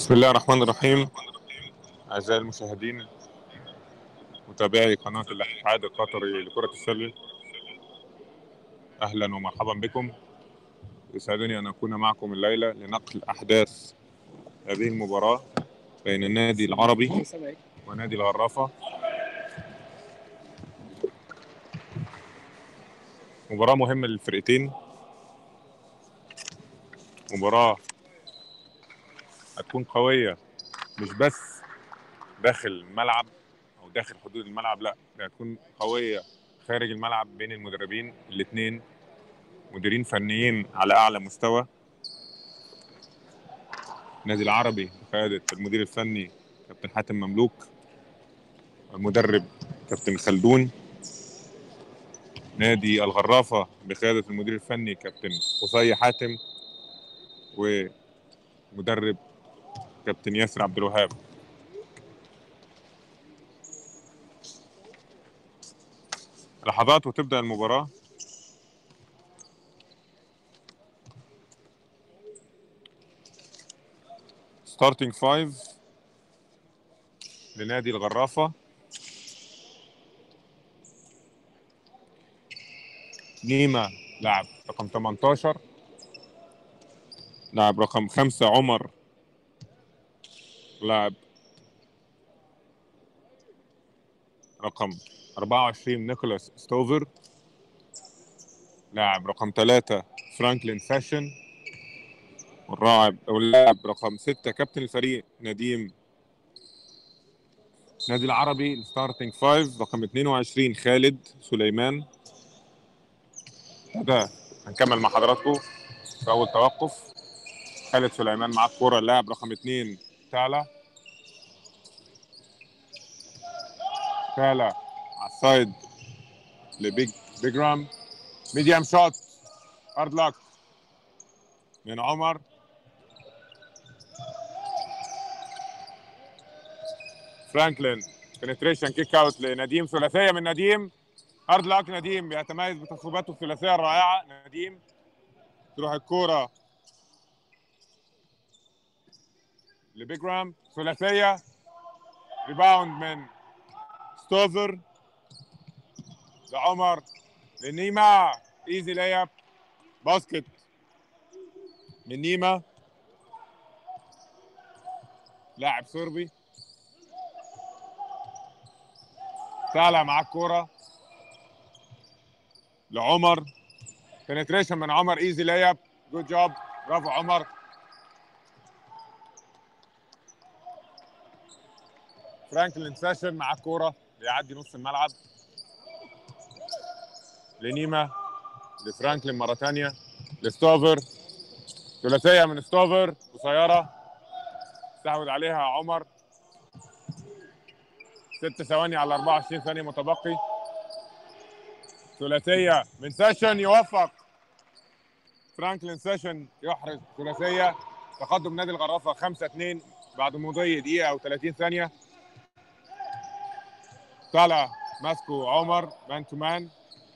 بسم الله الرحمن الرحيم أعزائي المشاهدين متابعي قناة الاتحاد القطري لكرة السلة أهلا ومرحبا بكم يسعدني أن أكون معكم الليلة لنقل أحداث هذه المباراة بين النادي العربي ونادي الغرافة مباراة مهمة للفرقتين مباراة هتكون قوية مش بس داخل الملعب أو داخل حدود الملعب لا ده هتكون قوية خارج الملعب بين المدربين الاثنين مديرين فنيين على أعلى مستوى النادي العربي بقيادة المدير الفني كابتن حاتم مملوك المدرب كابتن خلدون نادي الغرافة بقيادة المدير الفني كابتن قصي حاتم ومدرب كابتن ياسر عبد الوهاب لحظات وتبدأ المباراة ستارتنج فايف لنادي الغرافة نيما لاعب رقم 18 لاعب رقم خمسة عمر لاعب رقم 24 نيكولاس ستوفر لاعب رقم ثلاثة فرانكلين فاشن واللاعب أو اللاعب رقم ستة كابتن الفريق نديم نادي العربي الستارتنج فايف رقم 22 خالد سليمان كده هنكمل مع حضراتكم في أول توقف خالد سليمان معاه الكورة اللاعب رقم اثنين تالا تالا على السايد لبيج بيج رام ميديم شوت هارد لك من عمر فرانكلين بنتريشن كيك اوت لنديم ثلاثيه من نديم هارد لك نديم بيتميز بتصويباته الثلاثيه الرائعه نديم تروح الكوره لبيج رام ثلاثيه ريباوند من ستوفر لعمر لنيما ايزي لايب باسكت من نيما لاعب صربي طالع معاه الكوره لعمر بنتريشن من عمر ايزي لايب جود جوب برافو عمر فرانكلين سيشن مع الكوره بيعدي نص الملعب لنيما لفرانكلين مره ثانيه لستوفر ثلاثيه من ستوفر قصيره استحوذ عليها عمر ست ثواني على 24 ثانيه متبقي ثلاثيه من سيشن يوفق فرانكلين سيشن يحرز ثلاثيه تقدم نادي الغرافه 5 2 بعد مضي دقيقه او 30 ثانيه طالع ماسكه عمر مان تو مان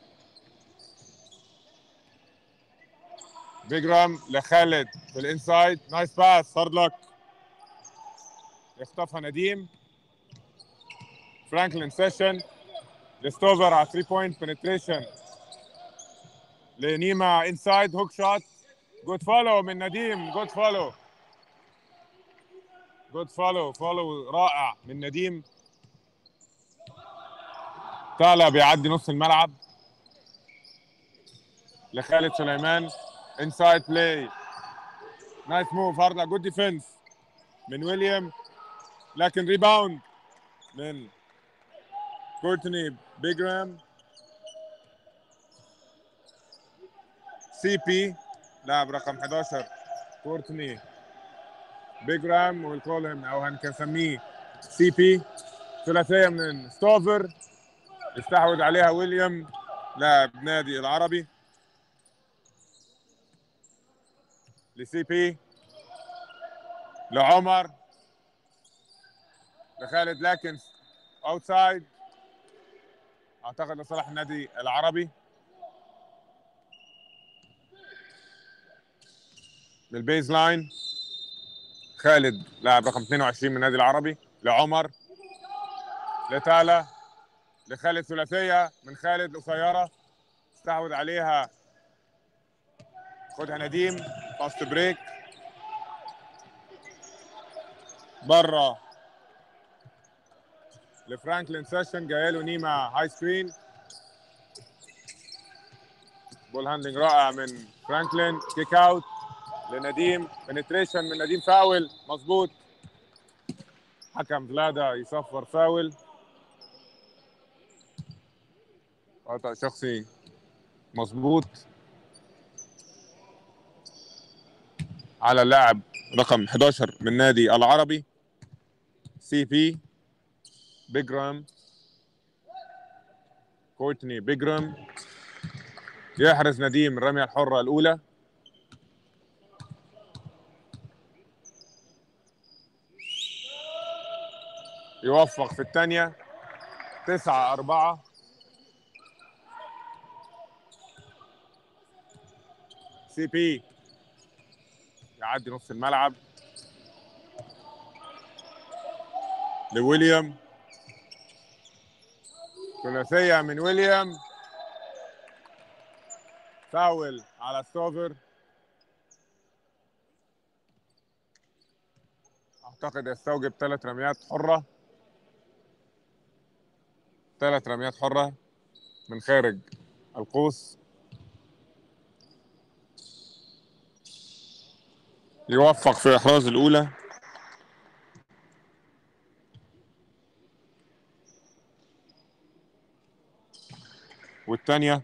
بيج رام لخالد في الانسايد نايس باس هارد لك يخطفها نديم فرانكلين سيشن لستوفر على 3 بوينت بنتريشن لنيما انسايد هوك شوت جود فولو من نديم جود فولو جود فولو فولو رائع من نديم طالع بيعدي نص الملعب لخالد سليمان انسايد بلاي نايس موف هارد جود ديفنس من ويليام لكن ريباوند من كورتني بيجرام سي بي لاعب رقم 11 كورتني بيجرام والكولم او هنسميه سي بي ثلاثيه من ستوفر استحوذ عليها ويليام لاعب نادي العربي لسي بي لعمر لخالد لكن اوتسايد اعتقد لصالح النادي العربي بالبيز لاين خالد لاعب رقم 22 من النادي العربي لعمر لتالا لخالد ثلاثيه من خالد قصيره استحوذ عليها خدها نديم فاست بريك بره لفرانكلين سيشن جاي له نيما هاي سكرين بول هاندلنج رائع من فرانكلين كيك اوت لنديم بنتريشن من نديم فاول مظبوط حكم فلادا يصفر فاول خطأ شخصي مظبوط على اللاعب رقم 11 من نادي العربي سي بي بيجرام كورتني بيجرام يحرز نديم الرمية الحرة الأولى يوفق في الثانية تسعة أربعة سي بي يعدي نص الملعب لويليام ثلاثية من ويليام فاول على ستوفر اعتقد يستوجب ثلاث رميات حرة ثلاث رميات حرة من خارج القوس يوفق في إحراز الأولى والثانية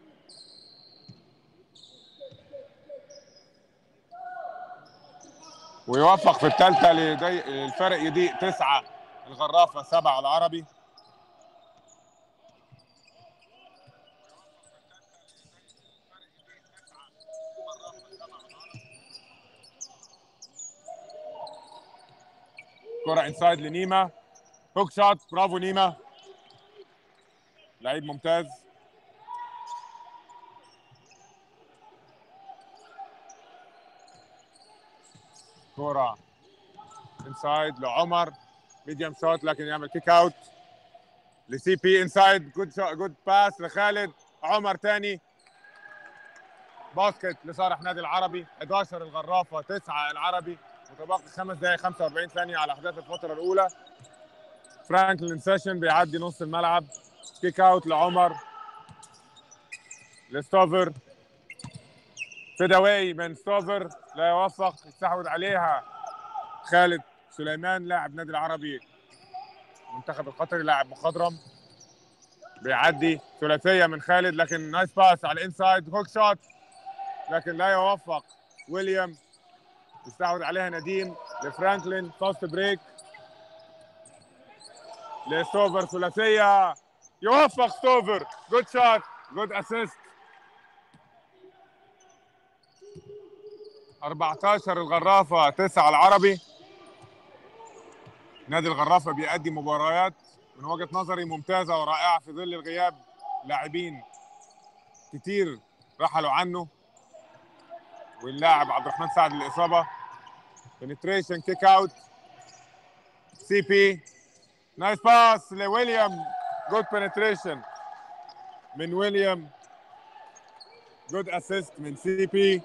ويوفق في الثالثة لدي الفرق يضيق تسعة الغرافة سبعة العربي كرة انسايد لنيما هوك شوت برافو نيما لعيب ممتاز كرة انسايد لعمر ميديوم شوت لكن يعمل كيك اوت لسي بي انسايد جود جود باس لخالد عمر تاني باسكت لصالح نادي العربي 11 الغرافه 9 العربي متبقي خمس دقائق 45 ثانيه على احداث الفتره الاولى فرانكلين سيشن بيعدي نص الملعب كيك اوت لعمر لستوفر فيداوي من ستوفر لا يوفق يستحوذ عليها خالد سليمان لاعب نادي العربي المنتخب القطري لاعب مخضرم بيعدي ثلاثيه من خالد لكن نايس باس على الانسايد هوك شوت لكن لا يوفق ويليام يستحوذ عليها نديم لفرانكلين فاست بريك لستوفر ثلاثيه يوفق ستوفر جود شوت جود اسيست 14 الغرافه 9 العربي نادي الغرافه بيأدي مباريات من وجهه نظري ممتازه ورائعه في ظل الغياب لاعبين كتير رحلوا عنه واللاعب عبد الرحمن سعد الاصابه بنتريشن كيك اوت سي بي نايس باس لويليام جود بنتريشن من ويليام جود اسيست من سي بي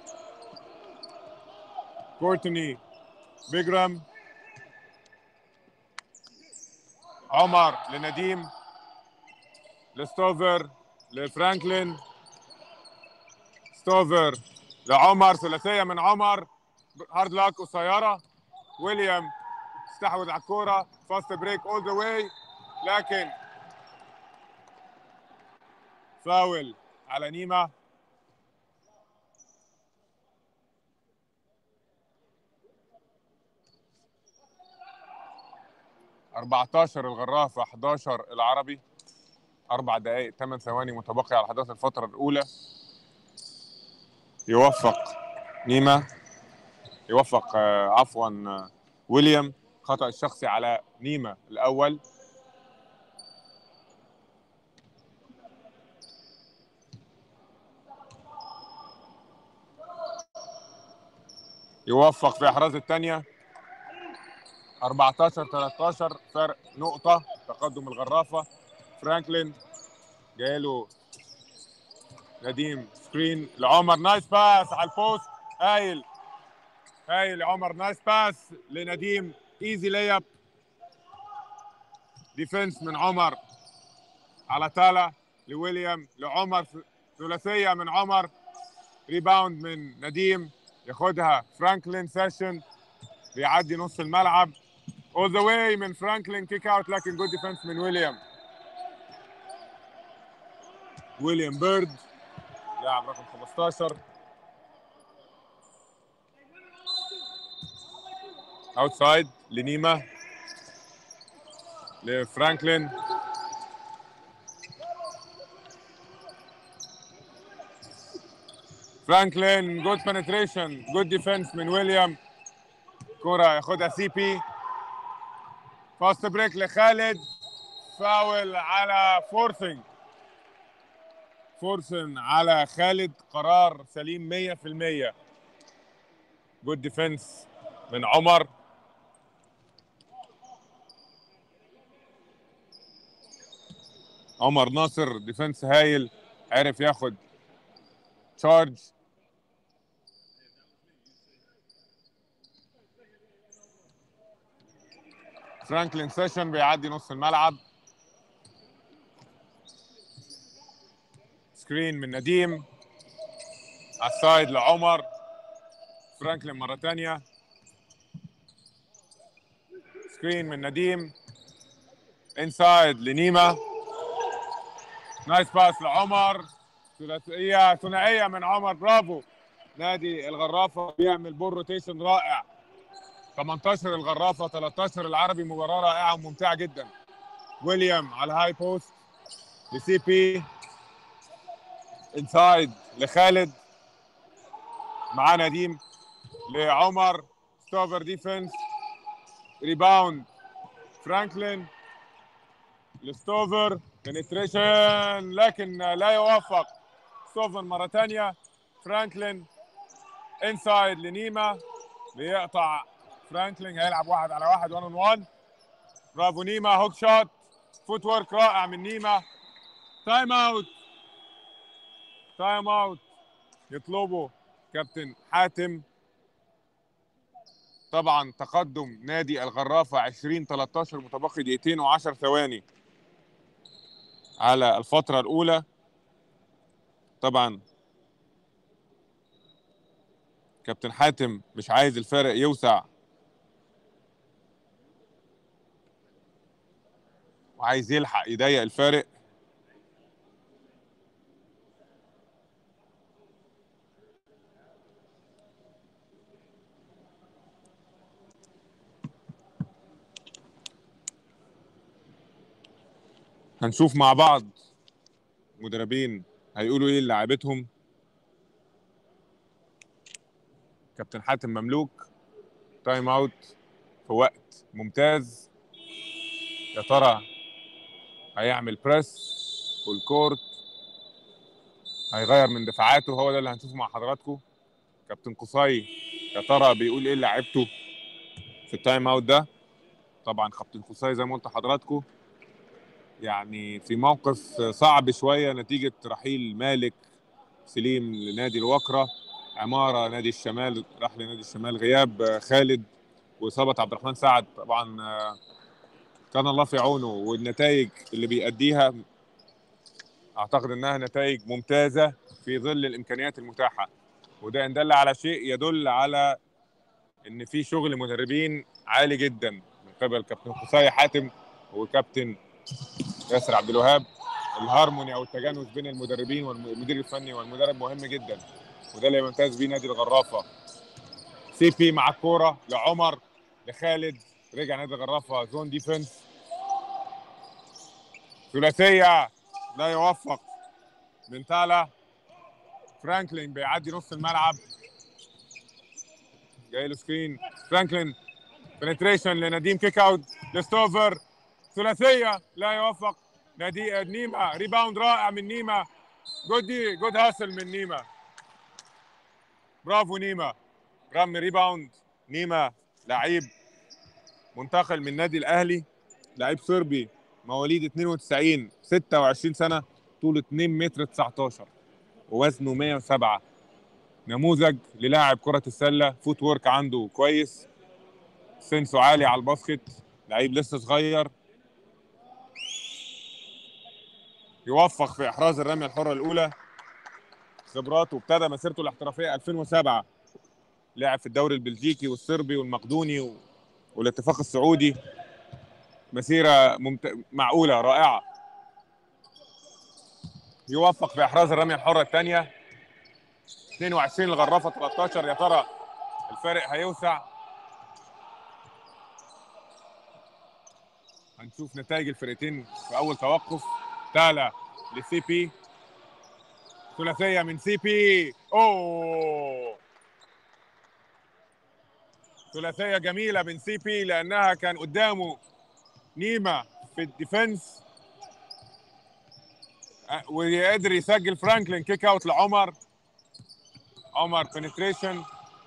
كورتني بيجرام عمر لنديم لستوفر لفرانكلين ستوفر لعمر ثلاثية من عمر هارد لاك قصيرة ويليام استحوذ على الكورة فاست بريك اول ذا واي لكن فاول على نيما أربعتاشر الغرافة 11 العربي أربع دقائق 8 ثواني متبقي على أحداث الفترة الأولى يوفق نيما يوفق آه، عفوا آه، ويليام خطأ الشخصي على نيما الأول يوفق في إحراز الثانية 14 13 فرق نقطة تقدم الغرافة فرانكلين جاي له نديم سكرين لعمر نايس باس على البوست هايل هايل عمر نايس باس لنديم ايزي لي اب ديفنس من عمر على تالا لويليام لعمر ثلاثية من عمر ريباوند من نديم ياخدها فرانكلين سيشن بيعدي نص الملعب اول ذا واي من فرانكلين كيك اوت لكن جود ديفنس من ويليام ويليام بيرد لاعب رقم 15 اوتسايد لنيما لفرانكلين فرانكلين جود بنتريشن جود ديفنس من ويليام كرة ياخدها سي بي فاست بريك لخالد فاول على فورسنج فورسن على خالد قرار سليم 100% جود ديفنس من عمر عمر ناصر ديفنس هايل عرف ياخد تشارج فرانكلين سيشن بيعدي نص الملعب سكرين من نديم على السايد لعمر فرانكلين مرة تانية سكرين من نديم انسايد لنيما نايس باس لعمر ثلاثية ثنائية من عمر برافو نادي الغرافة بيعمل بول روتيشن رائع 18 الغرافة 13 العربي مباراة رائعة وممتعة جدا ويليام على الهاي بوست لسي بي انسايد لخالد معاه نديم لعمر ستوفر ديفنس ريباوند فرانكلين لستوفر بنتريشن لكن لا يوفق ستوفر مرة ثانية فرانكلين انسايد لنيما بيقطع فرانكلين هيلعب واحد على واحد 1 اون 1 برافو نيما هوك شوت فوت ورك رائع من نيما تايم اوت تايم اوت يطلبه كابتن حاتم طبعا تقدم نادي الغرافة 20 13 متبقي دقيقتين و10 ثواني على الفترة الأولى طبعا كابتن حاتم مش عايز الفارق يوسع وعايز يلحق يضيق الفارق هنشوف مع بعض مدربين هيقولوا ايه للاعيبتهم كابتن حاتم مملوك تايم اوت في وقت ممتاز يا ترى هيعمل بريس والكورت هيغير من دفاعاته هو ده اللي هنشوفه مع حضراتكم كابتن قصي يا ترى بيقول ايه لعيبته في التايم اوت ده طبعا كابتن قصي زي ما قلت لحضراتكم يعني في موقف صعب شويه نتيجه رحيل مالك سليم لنادي الوكره عماره نادي الشمال راح لنادي الشمال غياب خالد واصابه عبد الرحمن سعد طبعا كان الله في عونه والنتائج اللي بيأديها اعتقد انها نتائج ممتازه في ظل الامكانيات المتاحه وده ان دل على شيء يدل على ان في شغل مدربين عالي جدا من قبل كابتن قصي حاتم وكابتن ياسر عبد الوهاب الهارموني او التجانس بين المدربين والمدير الفني والمدرب مهم جدا وده اللي يمتاز بيه نادي الغرافه سي بي مع الكوره لعمر لخالد رجع نادي الغرافه زون ديفنس ثلاثيه لا يوفق من تالا فرانكلين بيعدي نص الملعب جاي له سكرين فرانكلين بنتريشن لنديم كيك اوت لستوفر ثلاثيه لا يوفق نادي نيما ريباوند رائع من نيما جود دي جود هاسل من نيما برافو نيما رمي ريباوند نيما لعيب منتقل من النادي الاهلي لعيب صربي مواليد 92 26 سنه طوله 2 متر 19 ووزنه 107 نموذج للاعب كره السله فوت وورك عنده كويس سنسه عالي على الباسكت لعيب لسه صغير يوفق في احراز الرميه الحره الاولى خبراته ابتدى مسيرته الاحترافيه 2007 لعب في الدوري البلجيكي والصربي والمقدوني و... والاتفاق السعودي مسيره ممت... معقوله رائعه يوفق في احراز الرميه الحره الثانيه 22 الغرافه 13 يا ترى الفارق هيوسع هنشوف نتائج الفرقتين في اول توقف تالا لسي بي ثلاثيه من سي بي اوه ثلاثيه جميله من سي بي لانها كان قدامه نيما في الديفنس أه، وقدر يسجل فرانكلين كيك اوت لعمر عمر بنتريشن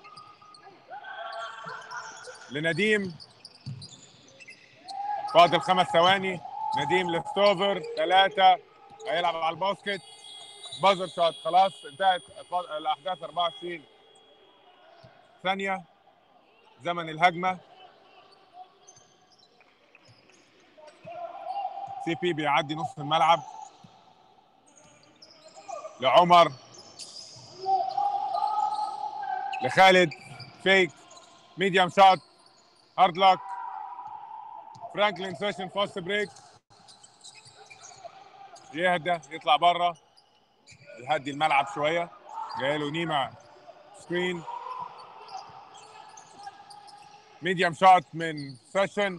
لنديم فاضل خمس ثواني نديم لستوفر ثلاثة هيلعب على الباسكت بازر شوت خلاص انتهت الأحداث 24 ثانية زمن الهجمة سي بي بيعدي نص الملعب لعمر لخالد فيك ميديم شوت هارد لوك فرانكلين سيشن فاست بريك يهدى يطلع بره يهدي الملعب شويه جاي له نيما سكرين ميديم شوت من سيشن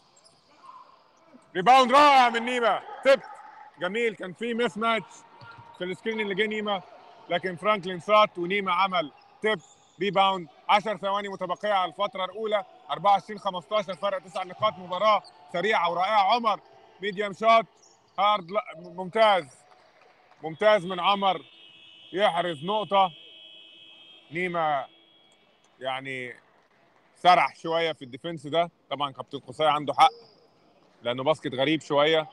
ريباوند رائع من نيما تب جميل كان في ميس ماتش في السكرين اللي جه نيما لكن فرانكلين شوت ونيما عمل تب ريباوند 10 ثواني متبقيه على الفتره الاولى 24 15 فرق تسع نقاط مباراه سريعه ورائعه عمر ميديم شوت هارد لا ممتاز ممتاز من عمر يحرز نقطه نيما يعني سرح شويه في الديفنس ده طبعا كابتن قصي عنده حق لانه باسكت غريب شويه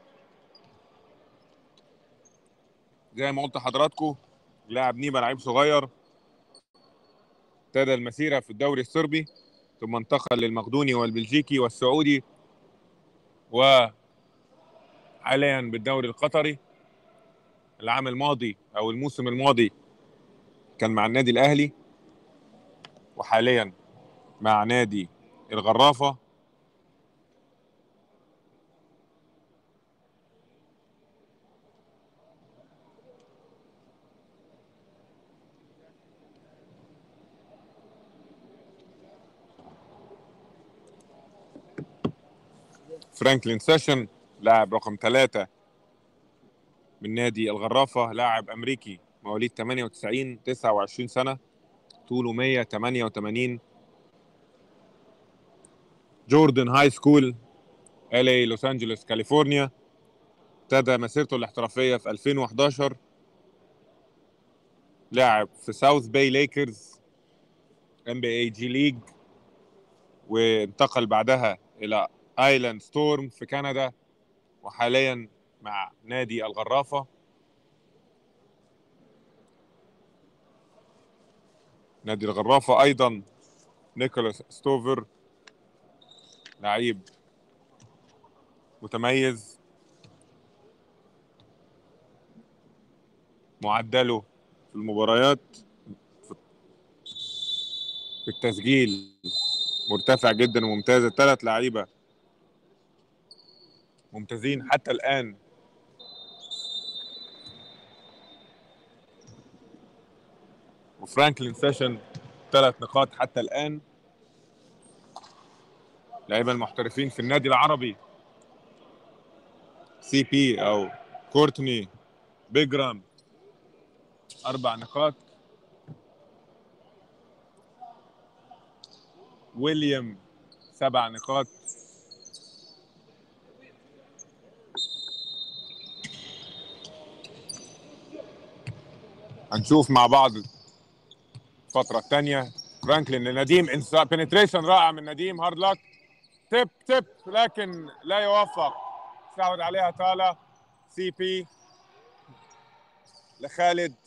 زي ما قلت لحضراتكم لاعب نيما لعيب صغير ابتدى المسيره في الدوري الصربي ثم انتقل للمقدوني والبلجيكي والسعودي وحاليا بالدوري القطري العام الماضي او الموسم الماضي كان مع النادي الاهلي وحاليا مع نادي الغرافه فرانكلين سيشن لاعب رقم ثلاثة من نادي الغرافة لاعب أمريكي مواليد 98 29 سنة طوله 188 جوردن هاي سكول ال اي لوس انجلوس كاليفورنيا ابتدى مسيرته الاحترافية في 2011 لاعب في ساوث باي ليكرز ام بي اي جي ليج وانتقل بعدها الى ايلاند ستورم في كندا وحاليا مع نادي الغرافة نادي الغرافة أيضا نيكولاس ستوفر لعيب متميز معدله في المباريات في التسجيل مرتفع جدا وممتاز الثلاث لعيبه ممتازين حتى الان وفرانكلين سيشن ثلاث نقاط حتى الان لعيبه المحترفين في النادي العربي سي بي او كورتني بيجرام اربع نقاط ويليام سبع نقاط هنشوف مع بعض الفترة الثانية فرانكلين لنديم بنتريشن رائع من نديم هارد لك تب تب لكن لا يوفق استحوذ عليها تالا سي بي لخالد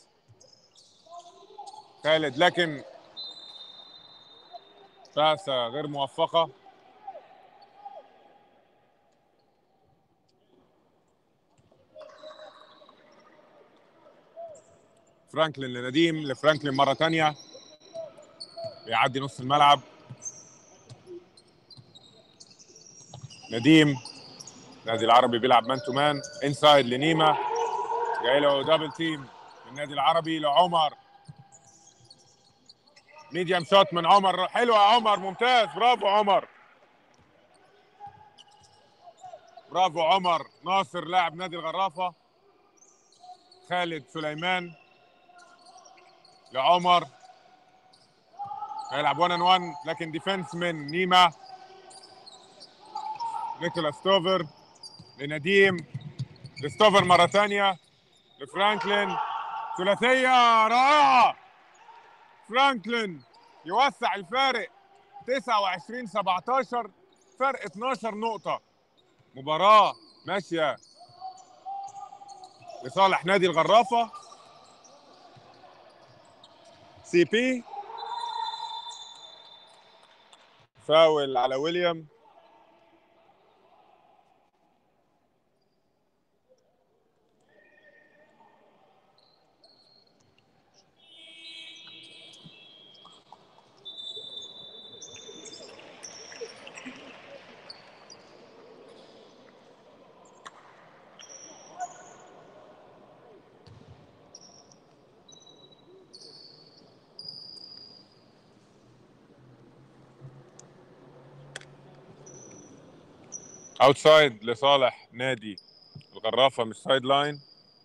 خالد لكن باسة غير موفقة فرانكلين لنديم لفرانكلين مرة تانية بيعدي نص الملعب نديم النادي العربي بيلعب مان تو مان انسايد لنيما جاي له دبل تيم من النادي العربي لعمر ميديم شوت من عمر حلوة يا عمر ممتاز برافو عمر برافو عمر ناصر لاعب نادي الغرافة خالد سليمان لعمر هيلعب 1 ان 1 لكن ديفنس من نيما نيكولاس ستوفر لنديم لستوفر مرة ثانية لفرانكلين ثلاثية رائعة فرانكلين يوسع الفارق 29 17 فرق 12 نقطة مباراة ماشية لصالح نادي الغرافة سي بي فاول على ويليام اوتسايد لصالح نادي الغرافه مش سايد لاين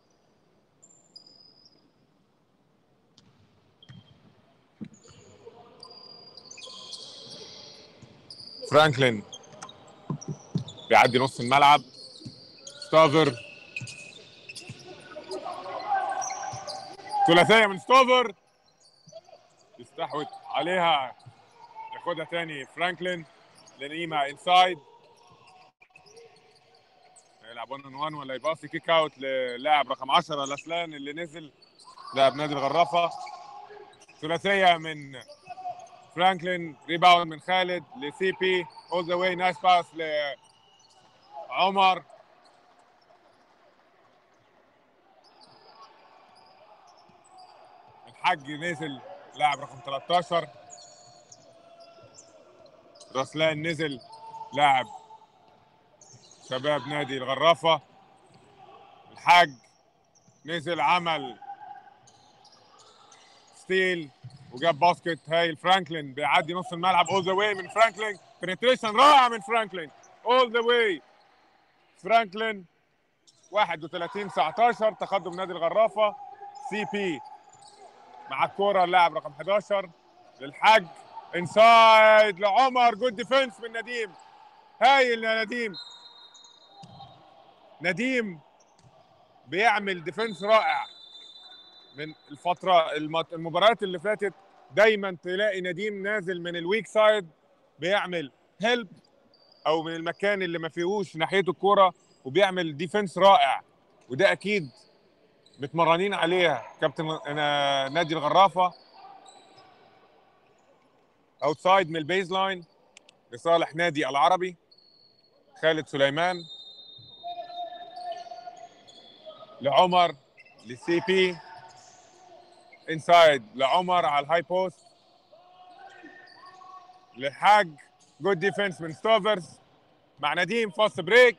فرانكلين بيعدي نص الملعب ستوفر ثلاثيه من ستوفر يستحوذ عليها ياخدها تاني فرانكلين لنيما انسايد يلعب 1 ان 1 ولا يباصي كيك اوت للاعب رقم 10 لسلان اللي نزل لاعب نادي الغرافه ثلاثيه من فرانكلين ريباوند من خالد لسي بي اول ذا واي نايس باس لعمر الحاج نزل لاعب رقم 13 رسلان نزل لاعب شباب نادي الغرافة الحاج نزل عمل ستيل وجاب باسكت هايل فرانكلين بيعدي نص الملعب اول ذا واي من فرانكلين بنتريشن رائع من فرانكلين اول ذا واي فرانكلين 31 19 تقدم نادي الغرافة سي بي مع الكورة اللاعب رقم 11 للحاج انسايد لعمر جود ديفنس من نديم هايل يا نديم نديم بيعمل ديفنس رائع من الفترة المباريات اللي فاتت دايما تلاقي نديم نازل من الويك سايد بيعمل هيلب او من المكان اللي ما فيهوش ناحيته الكوره وبيعمل ديفنس رائع وده اكيد متمرنين عليها كابتن نادي الغرافه اوتسايد من البيز لاين لصالح نادي العربي خالد سليمان لعمر لسي بي انسايد لعمر على الهاي بوست للحاج جود ديفنس من ستوفرز مع نديم فاست بريك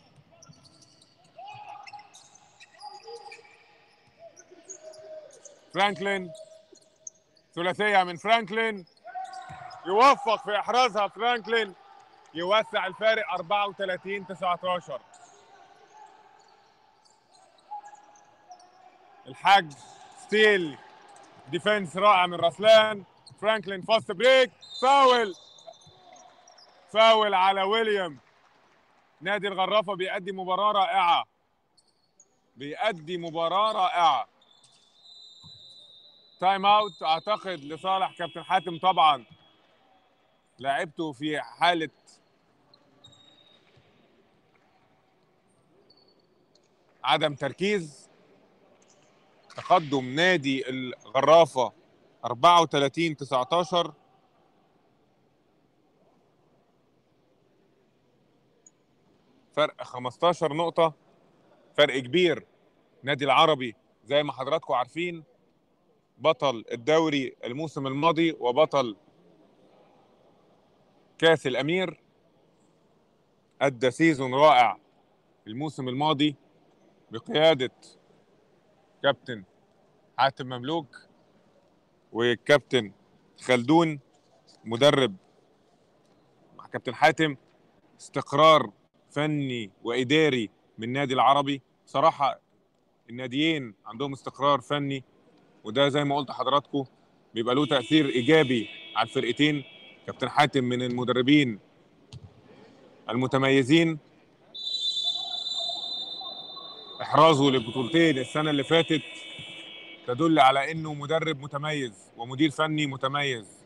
فرانكلين ثلاثية من فرانكلين يوفق في إحرازها فرانكلين يوسع الفارق 34 19 الحاج ستيل ديفنس رائع من رسلان فرانكلين فاست بريك فاول فاول على ويليام نادي الغرافة بيأدي مباراة رائعة بيأدي مباراة رائعة تايم اوت اعتقد لصالح كابتن حاتم طبعا لعبته في حالة عدم تركيز تقدم نادي الغرافة 34 19 فرق 15 نقطة فرق كبير نادي العربي زي ما حضراتكم عارفين بطل الدوري الموسم الماضي وبطل كاس الأمير أدى سيزون رائع الموسم الماضي بقيادة كابتن حاتم مملوك وكابتن خلدون مدرب مع كابتن حاتم استقرار فني وإداري من النادي العربي صراحة الناديين عندهم استقرار فني وده زي ما قلت لحضراتكم بيبقى له تأثير إيجابي على الفرقتين كابتن حاتم من المدربين المتميزين احرازه للبطولتين السنه اللي فاتت تدل على انه مدرب متميز ومدير فني متميز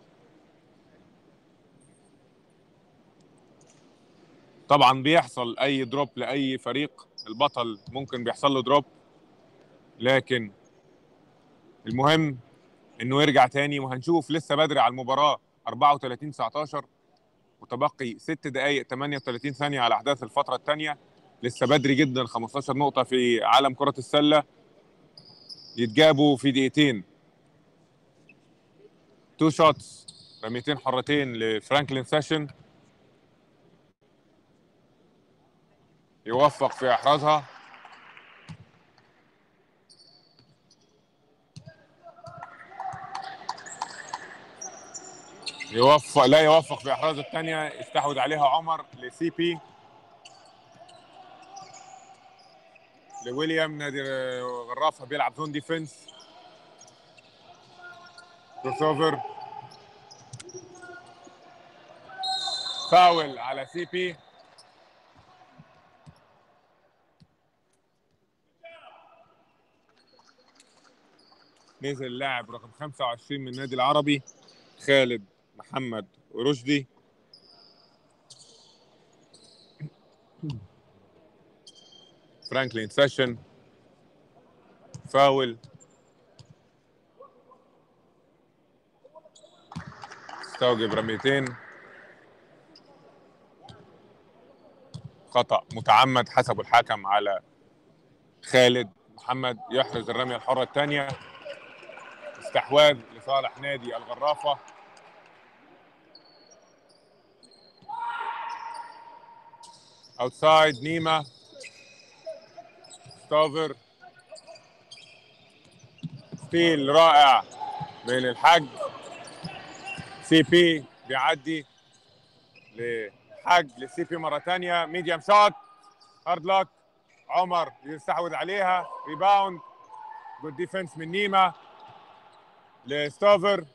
طبعا بيحصل اي دروب لاي فريق البطل ممكن بيحصل له دروب لكن المهم انه يرجع تاني وهنشوف لسه بدري على المباراه 34 19 متبقي 6 دقائق 38 ثانيه على احداث الفتره الثانيه لسه بدري جدا 15 نقطه في عالم كره السله يتجابوا في دقيقتين تو شوتس رميتين حرتين لفرانكلين سيشن يوفق في احرازها يوفق لا يوفق في احراز الثانيه استحوذ عليها عمر لسي بي لويليام نادي غرافه بيلعب زون ديفنس كروس اوفر فاول على سي بي نزل اللاعب رقم 25 من النادي العربي خالد محمد ورشدي فرانكلين سيشن فاول استوجب رميتين خطأ متعمد حسب الحكم على خالد محمد يحرز الرمية الحرة الثانية استحواذ لصالح نادي الغرافة اوتسايد نيما ستوفر ستيل رائع من الحج سي بي بيعدي لحج لسي بي مره ثانيه ميديم شوت هارد لك عمر يستحوذ عليها ريباوند جود ديفنس من نيما لستوفر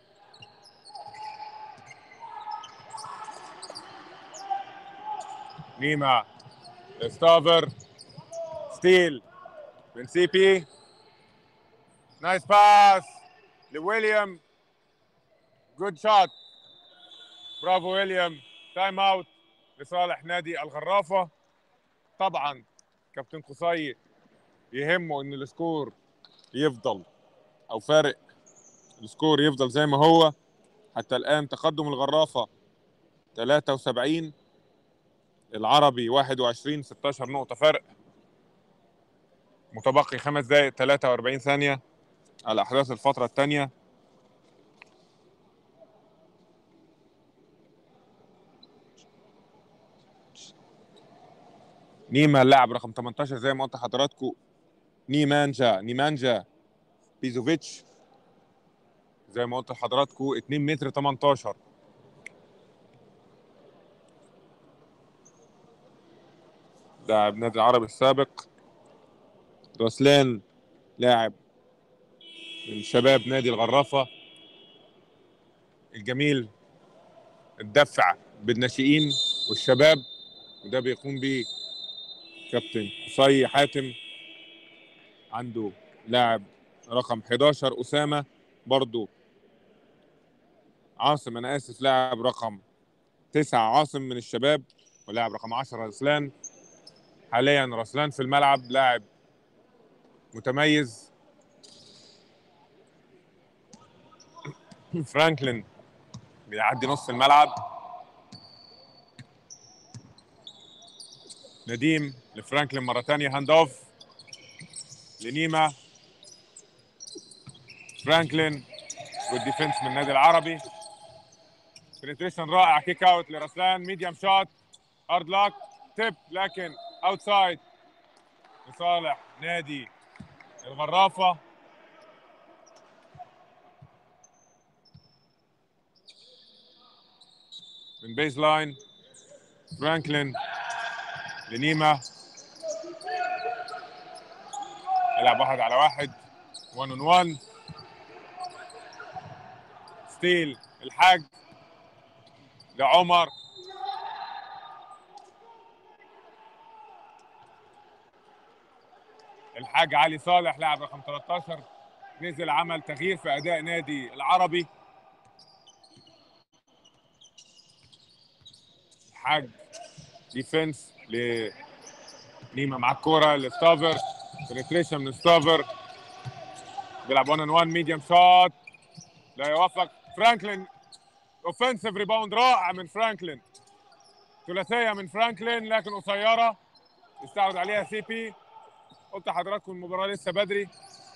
نيما ستوفر ستيل من سي بي نايس باس لويليام جود شوت برافو ويليام تايم اوت لصالح نادي الغرافه طبعا كابتن قصي يهمه ان السكور يفضل او فارق السكور يفضل زي ما هو حتى الان تقدم الغرافه 73 العربي 21 16 نقطة فرق متبقي خمس دقائق 43 ثانية على أحداث الفترة الثانية نيما اللاعب رقم 18 زي ما قلت لحضراتكم نيمانجا نيمانجا بيزوفيتش زي ما قلت لحضراتكم 2 متر 18 لاعب نادي العربي السابق رسلان لاعب من شباب نادي الغرافة الجميل الدفع بالناشئين والشباب وده بيقوم بيه كابتن قصي حاتم عنده لاعب رقم 11 أسامة برضو عاصم أنا آسف لاعب رقم 9 عاصم من الشباب ولاعب رقم 10 رسلان حاليا رسلان في الملعب لاعب متميز فرانكلين بيعدي نص الملعب نديم لفرانكلين مرة تانية هاند اوف لنيما فرانكلين والديفنس من النادي العربي بنتريشن رائع كيك اوت لرسلان ميديم شوت هارد لاك تيب لكن اوتسايد لصالح نادي الغرافه من بيز لاين فرانكلين لنيما يلعب واحد على واحد 1 اون 1 ستيل الحاج لعمر الحاج علي صالح لاعب رقم 13 نزل عمل تغيير في اداء نادي العربي الحاج ديفنس لنيما مع الكوره لستافر بنتريشن من ستافر بيلعب 1 ان 1 ميديوم شوت لا يوفق فرانكلين اوفنسيف ريباوند رائع من فرانكلين ثلاثيه من فرانكلين لكن قصيره يستعرض عليها سي بي قلت لحضراتكم المباراه لسه بدري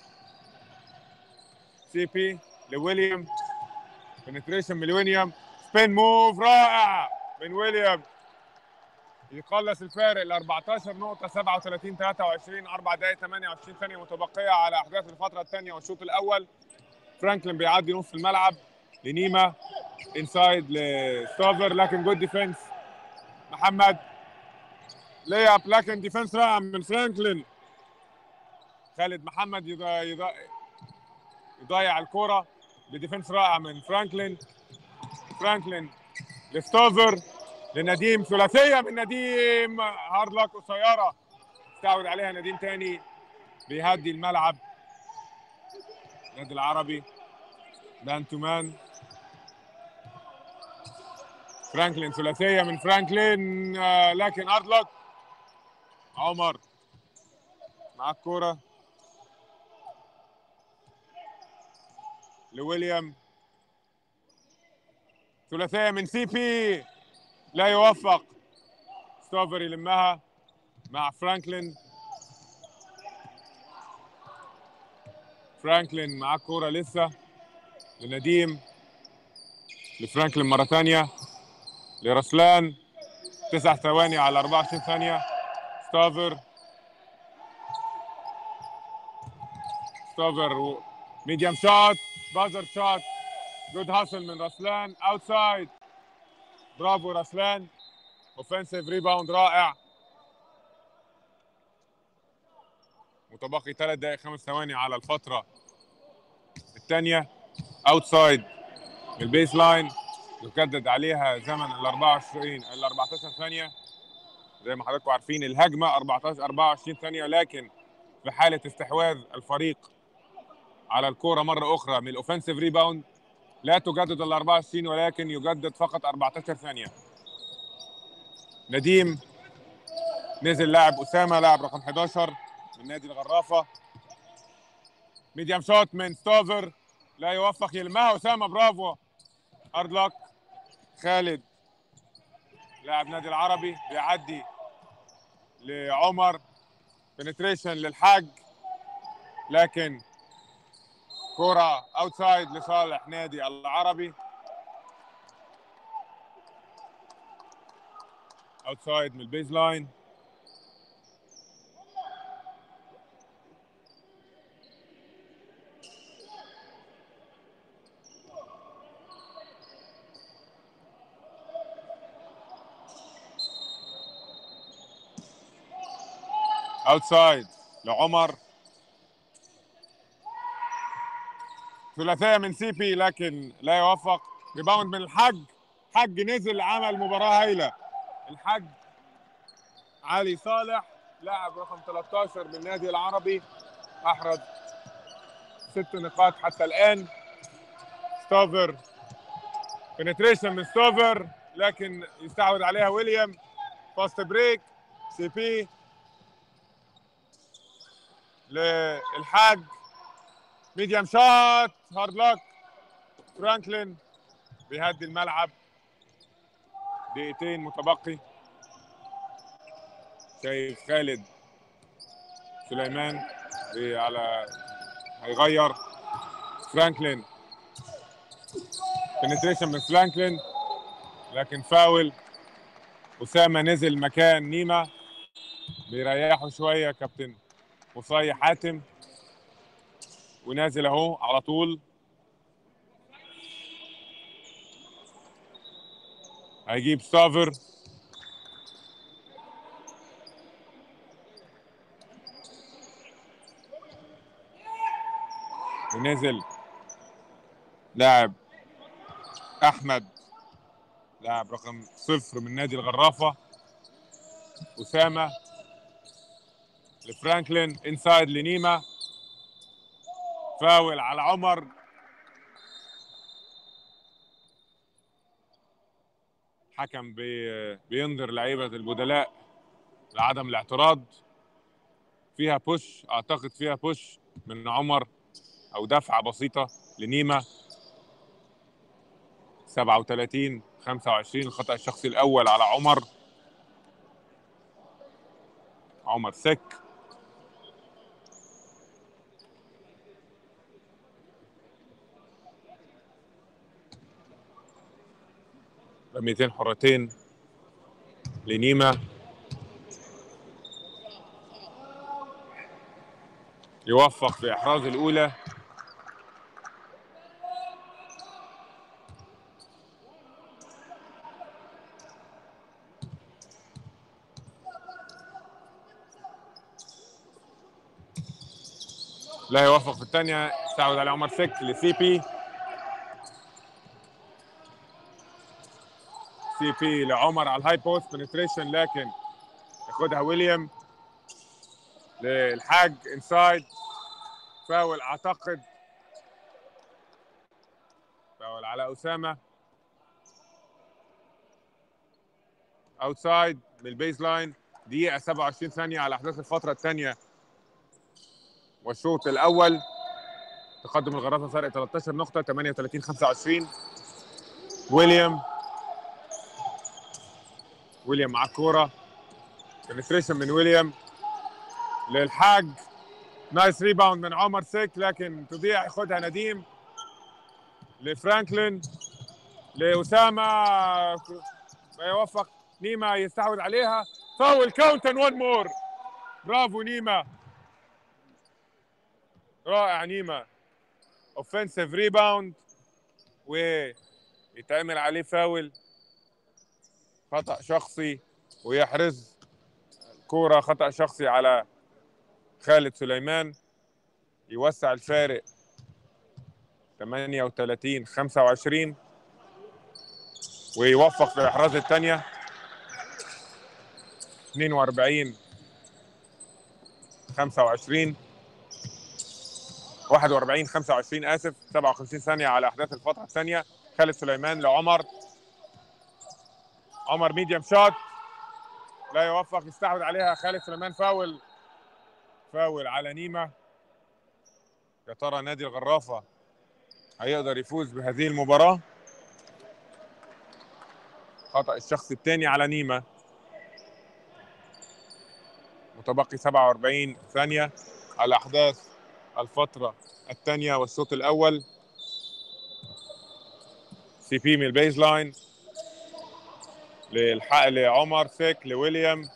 سي بي لويليام بنتريشن من ويليام سبين موف رائع من ويليام يقلص الفارق ل 14 نقطة 37 23 4 دقائق 28 ثانية متبقية على أحداث الفترة الثانية والشوط الأول فرانكلين بيعدي نص الملعب لنيما انسايد لستوفر لكن جود ديفنس محمد لي اب لكن ديفنس رائع من فرانكلين خالد محمد يضيع, يضيع, يضيع الكرة بديفنس رائع من فرانكلين فرانكلين لستوفر لنديم ثلاثية من نديم هارد لك قصيرة استعود عليها نديم تاني بيهدي الملعب النادي العربي مان تو مان فرانكلين ثلاثية من فرانكلين آه لكن هارد لك عمر مع الكورة لويليام ثلاثية من سي بي لا يوفق ستوفر يلمها مع فرانكلين فرانكلين مع الكورة لسه لنديم لفرانكلين مرة ثانية لرسلان تسع ثواني على 24 ثانية ستوفر ستوفر ميديم شوت بازر شوت جود هاسل من رسلان اوتسايد برافو رسلان اوفنسيف ريباوند رائع متبقي ثلاث دقائق خمس ثواني على الفترة الثانية اوتسايد البيس لاين يجدد عليها زمن ال 24 ال 14 ثانية زي ما حضراتكم عارفين الهجمة 14 24 ثانية لكن في حالة استحواذ الفريق على الكورة مرة أخرى من الأوفنسيف ريباوند لا تجدد ال 24 ولكن يجدد فقط 14 ثانية نديم نزل لاعب أسامة لاعب رقم 11 من نادي الغرافة ميديم شوت من ستوفر لا يوفق يلمها أسامة برافو هارد لك خالد لاعب نادي العربي بيعدي لعمر بنتريشن للحاج لكن كرة اوتسايد لصالح نادي العربي اوتسايد من البيز لاين اوتسايد لعمر ثلاثيه من سي بي لكن لا يوفق ريباوند من الحج حج نزل عمل مباراه هايله الحج علي صالح لاعب رقم 13 من النادي العربي احرز ست نقاط حتى الان ستوفر بنتريشن من ستوفر لكن يستعود عليها ويليام فاست بريك سي بي للحاج ميديم شوت هارد لك فرانكلين بيهدي الملعب دقيقتين متبقي شايف خالد سليمان بي- على هيغير فرانكلين بنتريشن من فرانكلين لكن فاول أسامة نزل مكان نيما بيريحوا شوية كابتن قصي حاتم ونازل اهو على طول هيجيب سافر ونزل لاعب احمد لاعب رقم صفر من نادي الغرافه اسامه لفرانكلين انسايد لنيما فاول على عمر حكم بي بينذر لعيبه البدلاء لعدم الاعتراض فيها بوش اعتقد فيها بوش من عمر او دفعه بسيطه لنيما 37 25 الخطا الشخصي الاول على عمر عمر سك رميتين حرتين لنيما يوفق في احراز الاولى لا يوفق في الثانيه استعود على عمر سك لسي بي سي بي لعمر على الهاي بوست بنتريشن لكن ياخدها ويليام للحاج انسايد فاول اعتقد فاول على اسامه اوتسايد من البيز لاين دقيقه 27 ثانيه على احداث الفتره الثانيه والشوط الاول تقدم الغرافه فرق 13 نقطه 38 25 ويليام ويليام مع الكوره بنتريشن من ويليام للحاج نايس ريباوند من عمر سيك لكن تضيع ياخدها نديم لفرانكلين لاسامه ما يوفق نيما يستحوذ عليها فاول كاونت اند وان مور برافو نيما رائع نيما اوفنسيف ريباوند ويتعمل عليه فاول خطأ شخصي ويحرز كورة خطأ شخصي على خالد سليمان يوسع الفارق 38 25 ويوفق في الإحراز الثانية 42 25 41 25 آسف 57 ثانية على أحداث الفترة الثانية خالد سليمان لعمر عمر ميديم شوت لا يوفق يستحوذ عليها خالد سليمان فاول فاول على نيمة يا ترى نادي الغرافة هيقدر يفوز بهذه المباراة خطأ الشخص الثاني على نيمة متبقي 47 ثانية على أحداث الفترة الثانية والشوط الأول سي بي من البيز لاين للحق لعمر سيك لويليام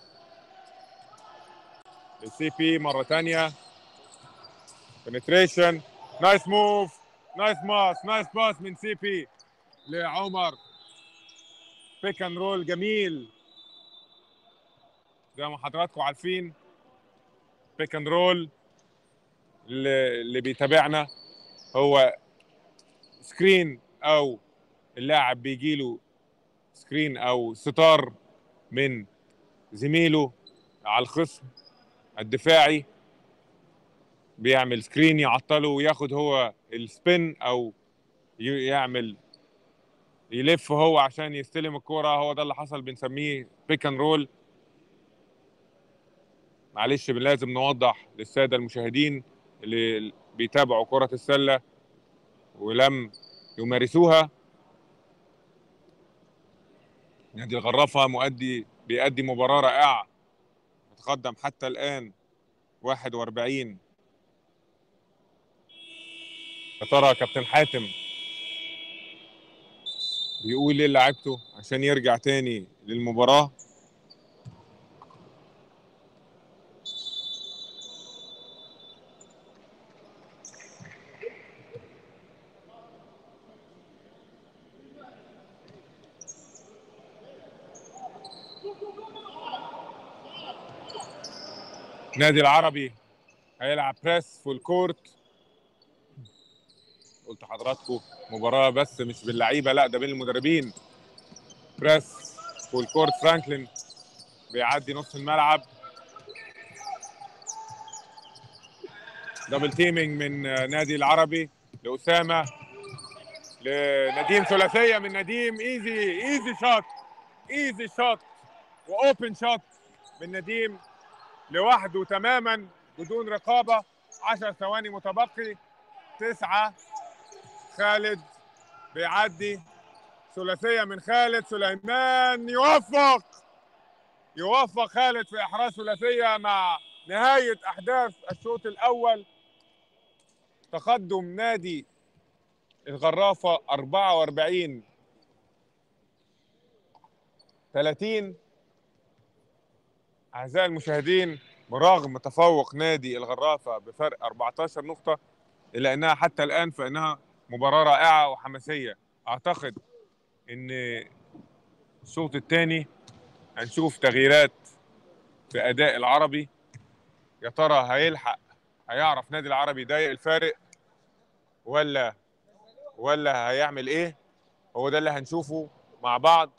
لسي بي مرة تانية بنتريشن نايس موف نايس باس نايس باس من سي بي لعمر بيك اند رول جميل زي ما حضراتكم عارفين بيك اند رول اللي اللي بيتابعنا هو سكرين او اللاعب بيجي له سكرين او ستار من زميله على الخصم الدفاعي بيعمل سكرين يعطله وياخد هو السبين او ي- يعمل يلف هو عشان يستلم الكرة هو ده اللي حصل بنسميه بيك اند رول معلش لازم نوضح للساده المشاهدين اللي بيتابعوا كره السله ولم يمارسوها نادي الغرافه مؤدي بيأدي مباراه رائعه متقدم حتى الان 41 يا ترى كابتن حاتم بيقول ايه لعيبته عشان يرجع تاني للمباراه نادي العربي هيلعب بريس فول كورت قلت لحضراتكم مباراه بس مش باللعيبه لا ده بين المدربين بريس فول كورت فرانكلين بيعدي نص الملعب دبل تيمينج من نادي العربي لاسامه لنديم ثلاثيه من نديم ايزي ايزي شوت ايزي شوت واوبن شوت من نديم لوحده تماما بدون رقابه 10 ثواني متبقي تسعه خالد بيعدي ثلاثيه من خالد سليمان يوفق يوفق خالد في احراز ثلاثيه مع نهايه احداث الشوط الاول تقدم نادي الغرافه 44 30 اعزائي المشاهدين برغم تفوق نادي الغرافه بفرق 14 نقطه الا انها حتى الان فانها مباراه رائعه وحماسيه اعتقد ان الشوط الثاني هنشوف تغييرات في اداء العربي يا ترى هيلحق هيعرف نادي العربي يضايق الفارق ولا ولا هيعمل ايه هو ده اللي هنشوفه مع بعض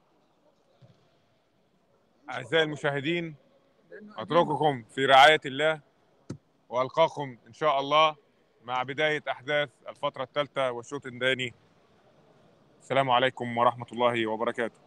اعزائي المشاهدين اترككم في رعايه الله والقاكم ان شاء الله مع بدايه احداث الفتره الثالثه والشوط الثاني السلام عليكم ورحمه الله وبركاته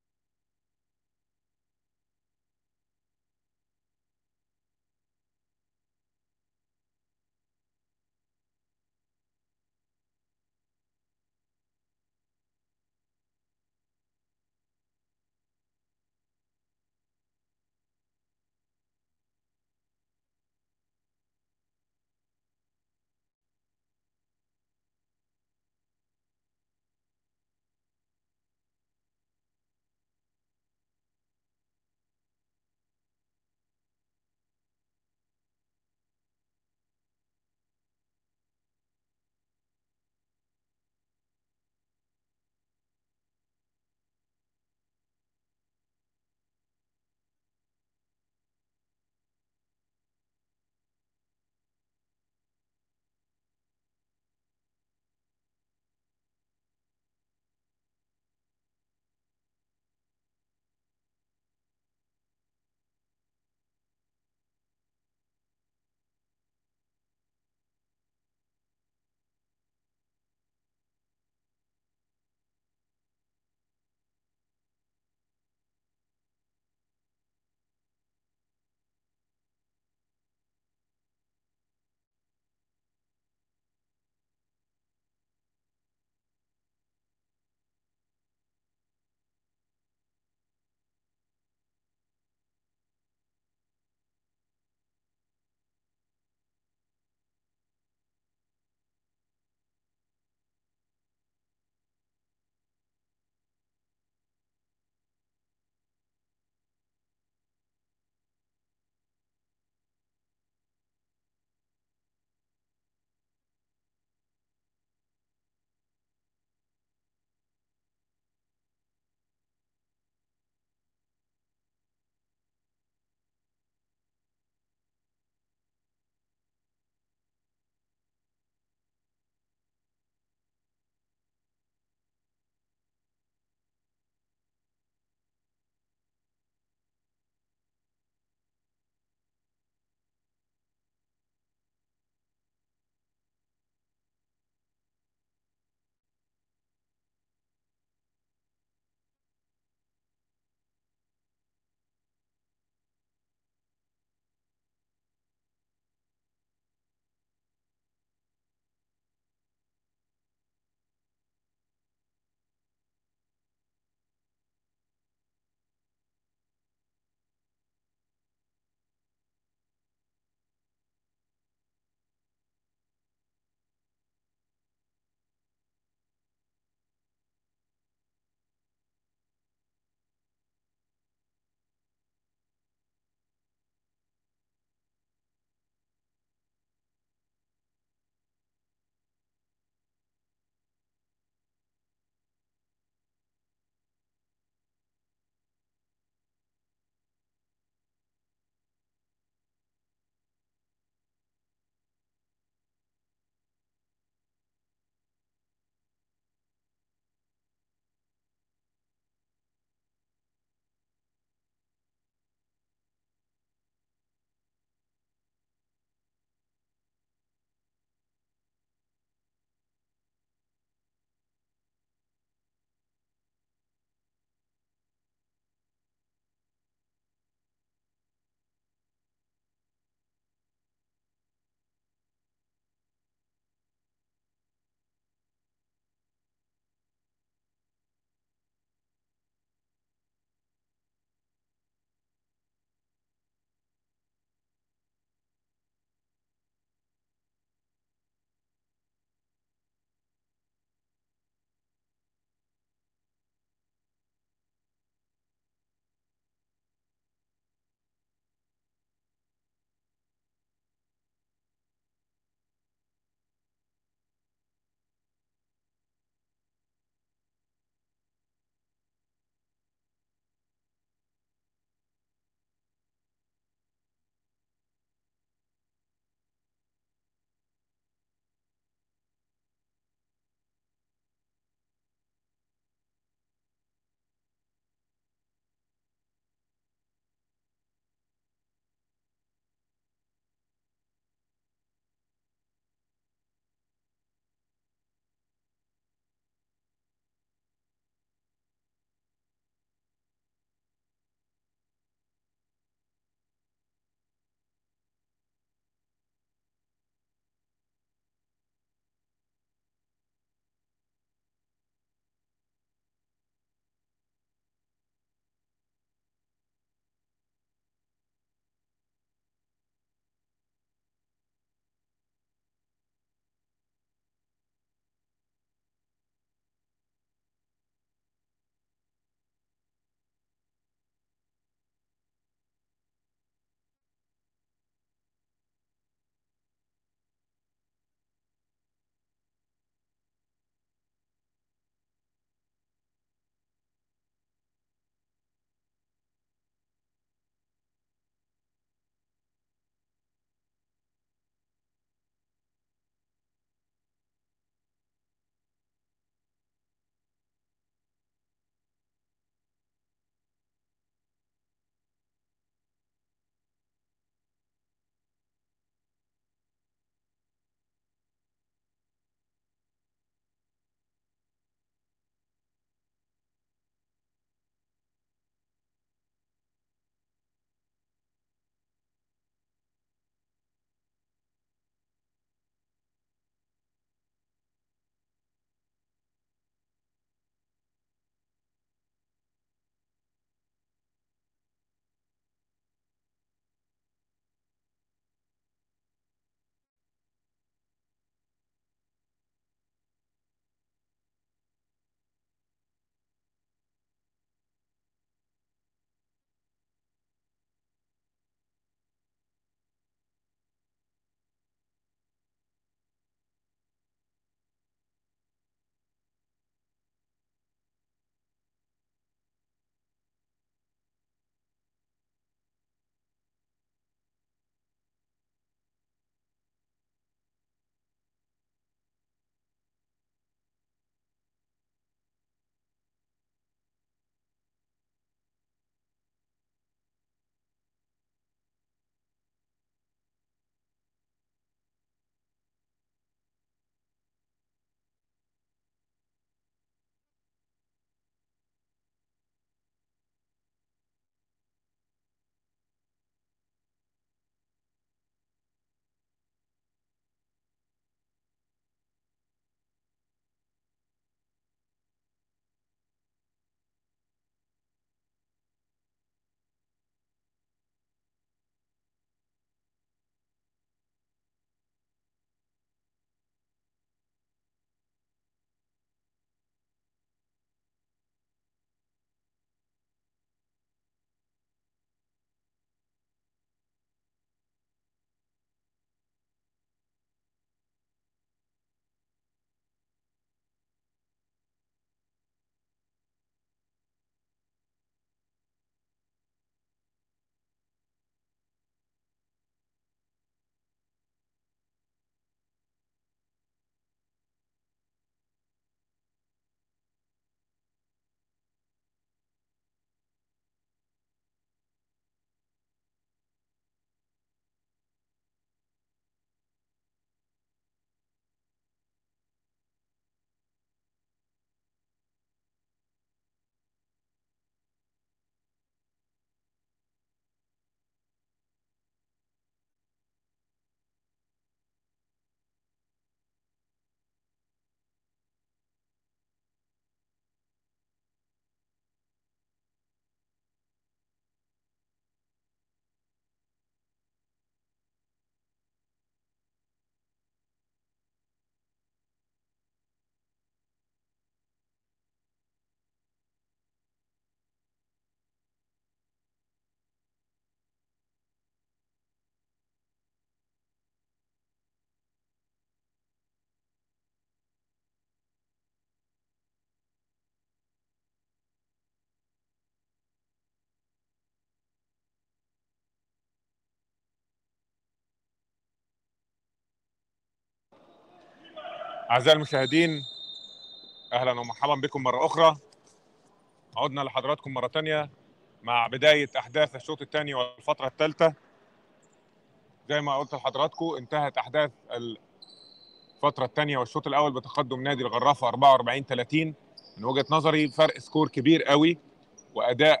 أعزائي المشاهدين أهلا ومرحبا بكم مرة أخرى عدنا لحضراتكم مرة تانية مع بداية أحداث الشوط الثاني والفترة الثالثة زي ما قلت لحضراتكم انتهت أحداث الفترة الثانية والشوط الأول بتقدم نادي الغرافة 44 30 من وجهة نظري فرق سكور كبير قوي وأداء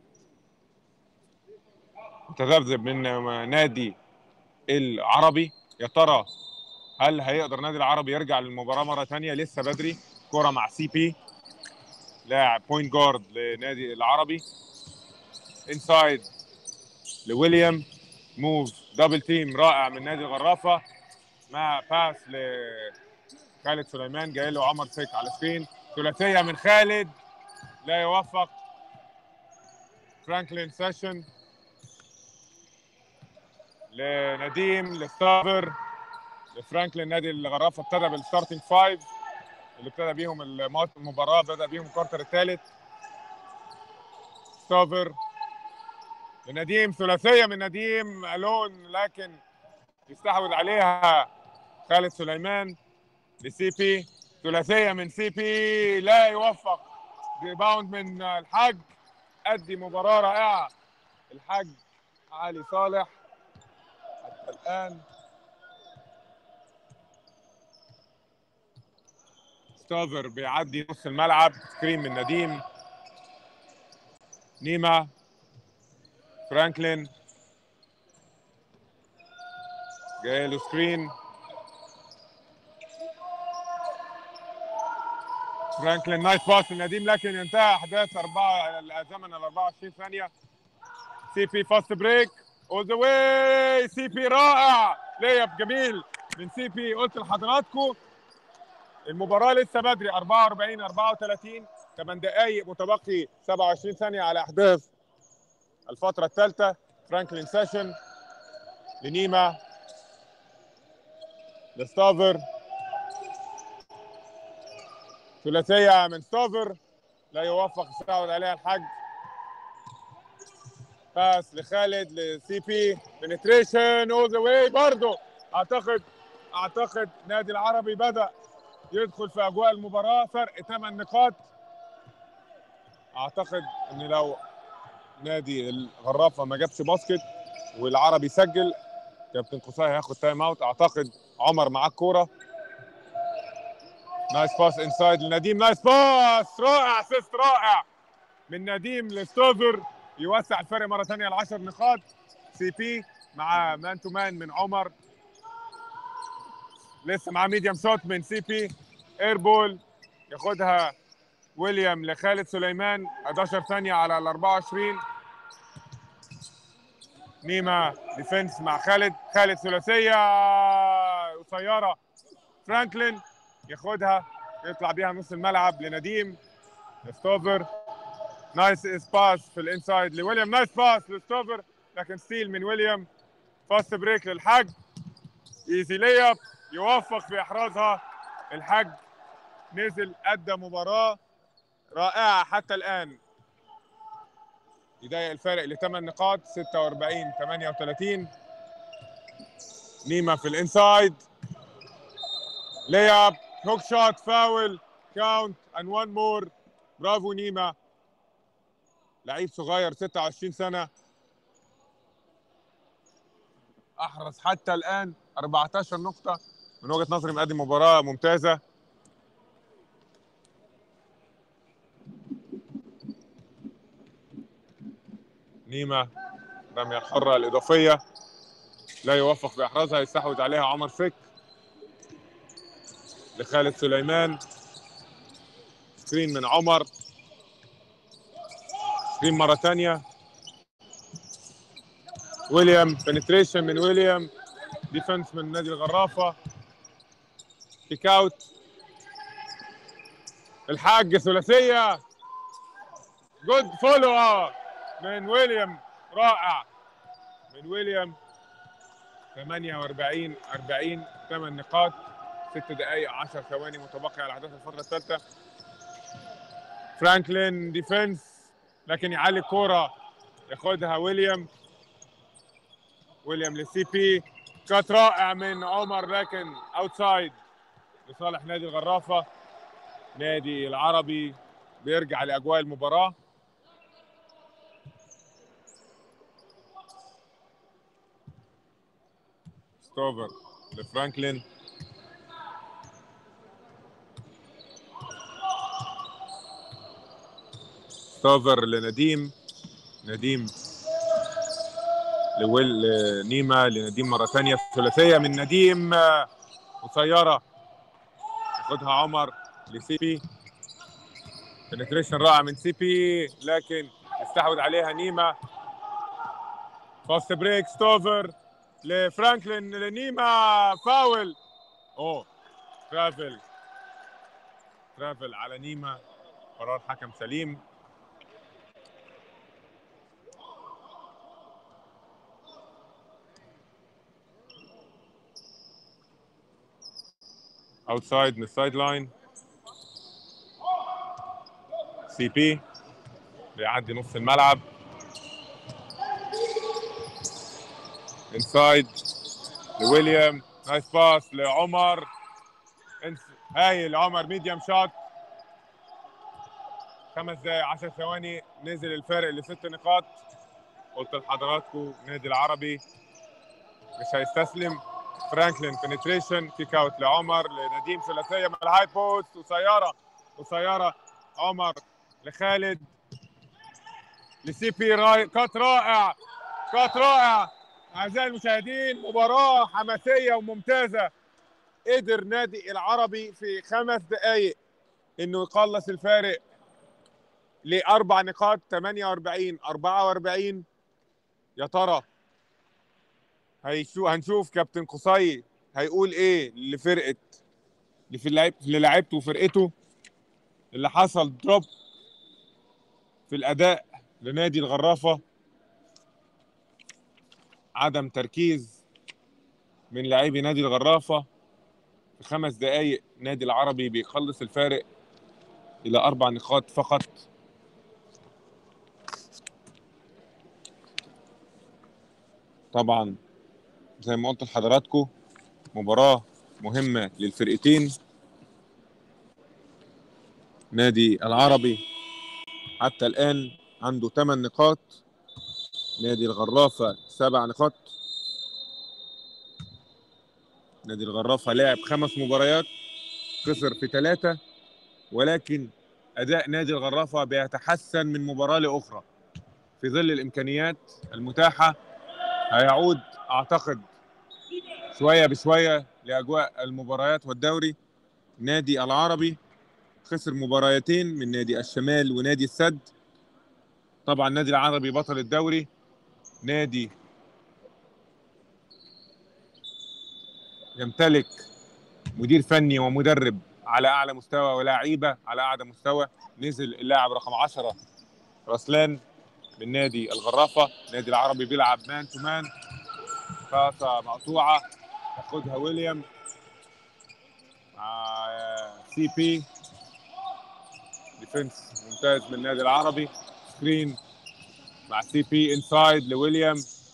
متذبذب من نادي العربي يا ترى هل هيقدر نادي العربي يرجع للمباراه مره ثانيه لسه بدري كره مع سي بي لاعب بوينت جارد لنادي العربي انسايد لويليام موف دبل تيم رائع من نادي الغرافه مع باس لخالد سليمان جاي له عمر سيك على سكرين ثلاثيه من خالد لا يوفق فرانكلين سيشن لنديم لستافر لفرانكلين نادي الغرافه ابتدى بالستارتنج فايف اللي ابتدى بيهم المباراه بدا بيهم الكوارتر الثالث ستافر لنديم ثلاثيه من نديم الون لكن يستحوذ عليها خالد سليمان لسي بي ثلاثيه من سي بي لا يوفق ريباوند من الحاج ادي مباراه رائعه الحاج علي صالح حتى الان ستافر بيعدي نص الملعب سكرين من نديم نيما فرانكلين جاي له سكرين فرانكلين نايس باس لنديم لكن انتهى احداث اربعه زمن ال 24 ثانيه سي بي فاست بريك اول ذا واي سي بي رائع ليب جميل من سي بي قلت لحضراتكم المباراة لسه بدري 44 34 8 دقايق متبقي 27 ثانية على أحداث الفترة الثالثة فرانكلين سيشن لنيما لستافر ثلاثية من ستافر لا يوفق يستعود عليها الحاج باس لخالد لسي بي بنتريشن اول ذا واي برضه اعتقد اعتقد نادي العربي بدا يدخل في اجواء المباراه فرق 8 نقاط اعتقد ان لو نادي الغرافه ما جابش باسكت والعربي سجل كابتن قصي هياخد تايم اوت اعتقد عمر معاه الكوره نايس باس انسايد لنديم نايس باس رائع اسيست رائع من نديم لستوفر يوسع الفرق مره ثانيه ل 10 نقاط سي بي مع مان تو مان من عمر لسه مع ميديم شوت من سي بي اير بول ياخدها ويليام لخالد سليمان 11 ثانيه على ال 24 نيما ديفنس مع خالد خالد ثلاثيه قصيره فرانكلين ياخدها يطلع بيها نص الملعب لنديم ستوفر نايس باس في الانسايد لويليام نايس باس لستوفر لكن ستيل من ويليام فاست بريك للحاج ايزي لياب يوفق في احرازها الحاج نزل ادى مباراه رائعه حتى الان يضيق الفارق لثمان نقاط 46 38 نيما في الانسايد لياب هوك شوت فاول كاونت اند وان مور برافو نيما لعيب صغير 26 سنه احرز حتى الان 14 نقطه من وجهه نظري مقدم مباراه ممتازه نيما رمية الحرة الإضافية لا يوفق في إحرازها يستحوذ عليها عمر فك لخالد سليمان سكرين من عمر سكرين مرة ثانية ويليام بنتريشن من ويليام ديفنس من نادي الغرافة كيك اوت الحاج ثلاثية جود فولو من ويليام رائع من ويليام 48 40 8 نقاط 6 دقائق 10 ثواني متبقي على احداث الفتره الثالثه فرانكلين ديفنس لكن يعلي الكوره ياخدها ويليام ويليام للسي بي كات رائع من عمر لكن اوتسايد لصالح نادي الغرافه نادي العربي بيرجع لاجواء المباراه ستوفر لفرانكلين ستوفر لنديم نديم لويل لنيما لنديم مرة ثانية ثلاثية من نديم آه، قصيرة ياخدها عمر لسي بي بنتريشن رائع من سي بي لكن استحوذ عليها نيما فاست بريك ستوفر لفرانكلين لنيما فاول اوه ترافل ترافل على نيما قرار حكم سليم اوتسايد من السايد لاين سي بي بيعدي نص الملعب انسايد لويليام نايس باس لعمر انس- هايل عمر ميديم شوت خمس دقايق 10 ثواني نزل الفارق لست نقاط قلت لحضراتكم النادي العربي مش هيستسلم فرانكلين بنتريشن كيك اوت لعمر لنديم ثلاثيه من الهاي بوست قصيره قصيره عمر لخالد لسي بي راي كات رائع كات رائع اعزائي المشاهدين مباراه حماسيه وممتازه قدر نادي العربي في خمس دقائق انه يقلص الفارق لاربع نقاط 48 44 يا ترى هيشو هنشوف كابتن قصي هيقول ايه لفرقه اللي في اللعب اللي لعبته وفرقته اللي حصل دروب في الاداء لنادي الغرافه عدم تركيز من لاعبي نادي الغرافه في خمس دقائق نادي العربي بيخلص الفارق الى اربع نقاط فقط طبعا زي ما قلت لحضراتكم مباراة مهمة للفرقتين نادي العربي حتى الآن عنده 8 نقاط نادي الغرافة سبع نقاط نادي الغرافة لعب خمس مباريات خسر في ثلاثة ولكن أداء نادي الغرافة بيتحسن من مباراة لأخرى في ظل الإمكانيات المتاحة هيعود أعتقد شويه بشويه لاجواء المباريات والدوري نادي العربي خسر مباراتين من نادي الشمال ونادي السد طبعا نادي العربي بطل الدوري نادي يمتلك مدير فني ومدرب على اعلى مستوى ولاعيبه على اعلى مستوى نزل اللاعب رقم 10 رسلان من نادي الغرافه نادي العربي بيلعب مان تو مان باصه مقطوعه ياخدها ويليام مع سي بي ديفنس ممتاز من النادي العربي سكرين مع سي بي انسايد لويليام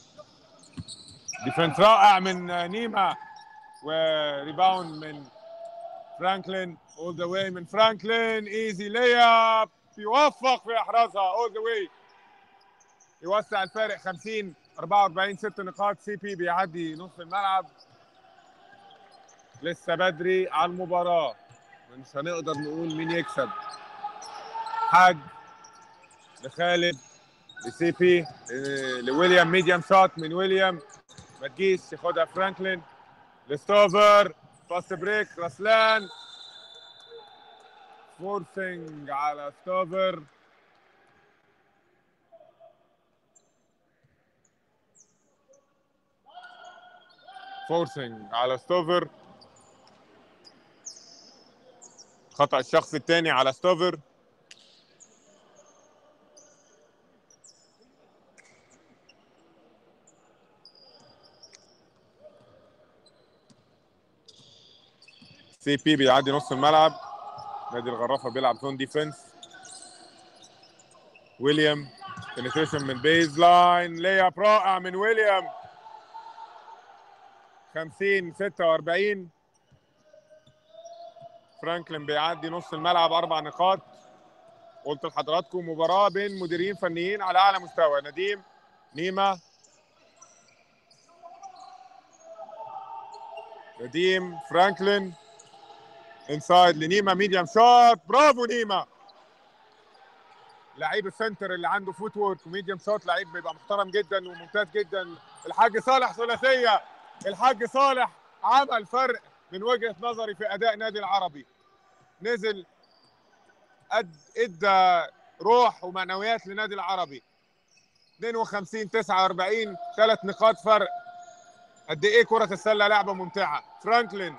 ديفنس رائع من نيما وريباوند من فرانكلين اول ذا واي من فرانكلين ايزي لياب يوفق في احرازها اول ذا واي يوسع الفارق 50 44 ست نقاط سي بي بيعدي نصف الملعب لسه بدري على المباراة مش هنقدر نقول مين يكسب حاج لخالد لسي بي لويليام ميديم شوت من ويليام ما تجيش ياخدها فرانكلين لستوفر باس بريك رسلان فورسنج على ستوفر فورسنج على ستوفر خطأ الشخص الثاني على ستوفر سي بي بيعدي نص الملعب نادي الغرافه بيلعب زون ديفنس ويليام بنتريشن من بيز لاين لياب رائع من ويليام 50 46 فرانكلين بيعدي نص الملعب اربع نقاط قلت لحضراتكم مباراه بين مديرين فنيين على اعلى مستوى نديم نيما نديم فرانكلين انسايد لنيما ميديم شوت برافو نيما لعيب السنتر اللي عنده فوت وورك وميديم شوت لعيب بيبقى محترم جدا وممتاز جدا الحاج صالح ثلاثيه الحاج صالح عمل فرق من وجهه نظري في اداء نادي العربي نزل قد ادى روح ومعنويات لنادي العربي 52 49 ثلاث نقاط فرق قد ايه كره السله لعبه ممتعه فرانكلين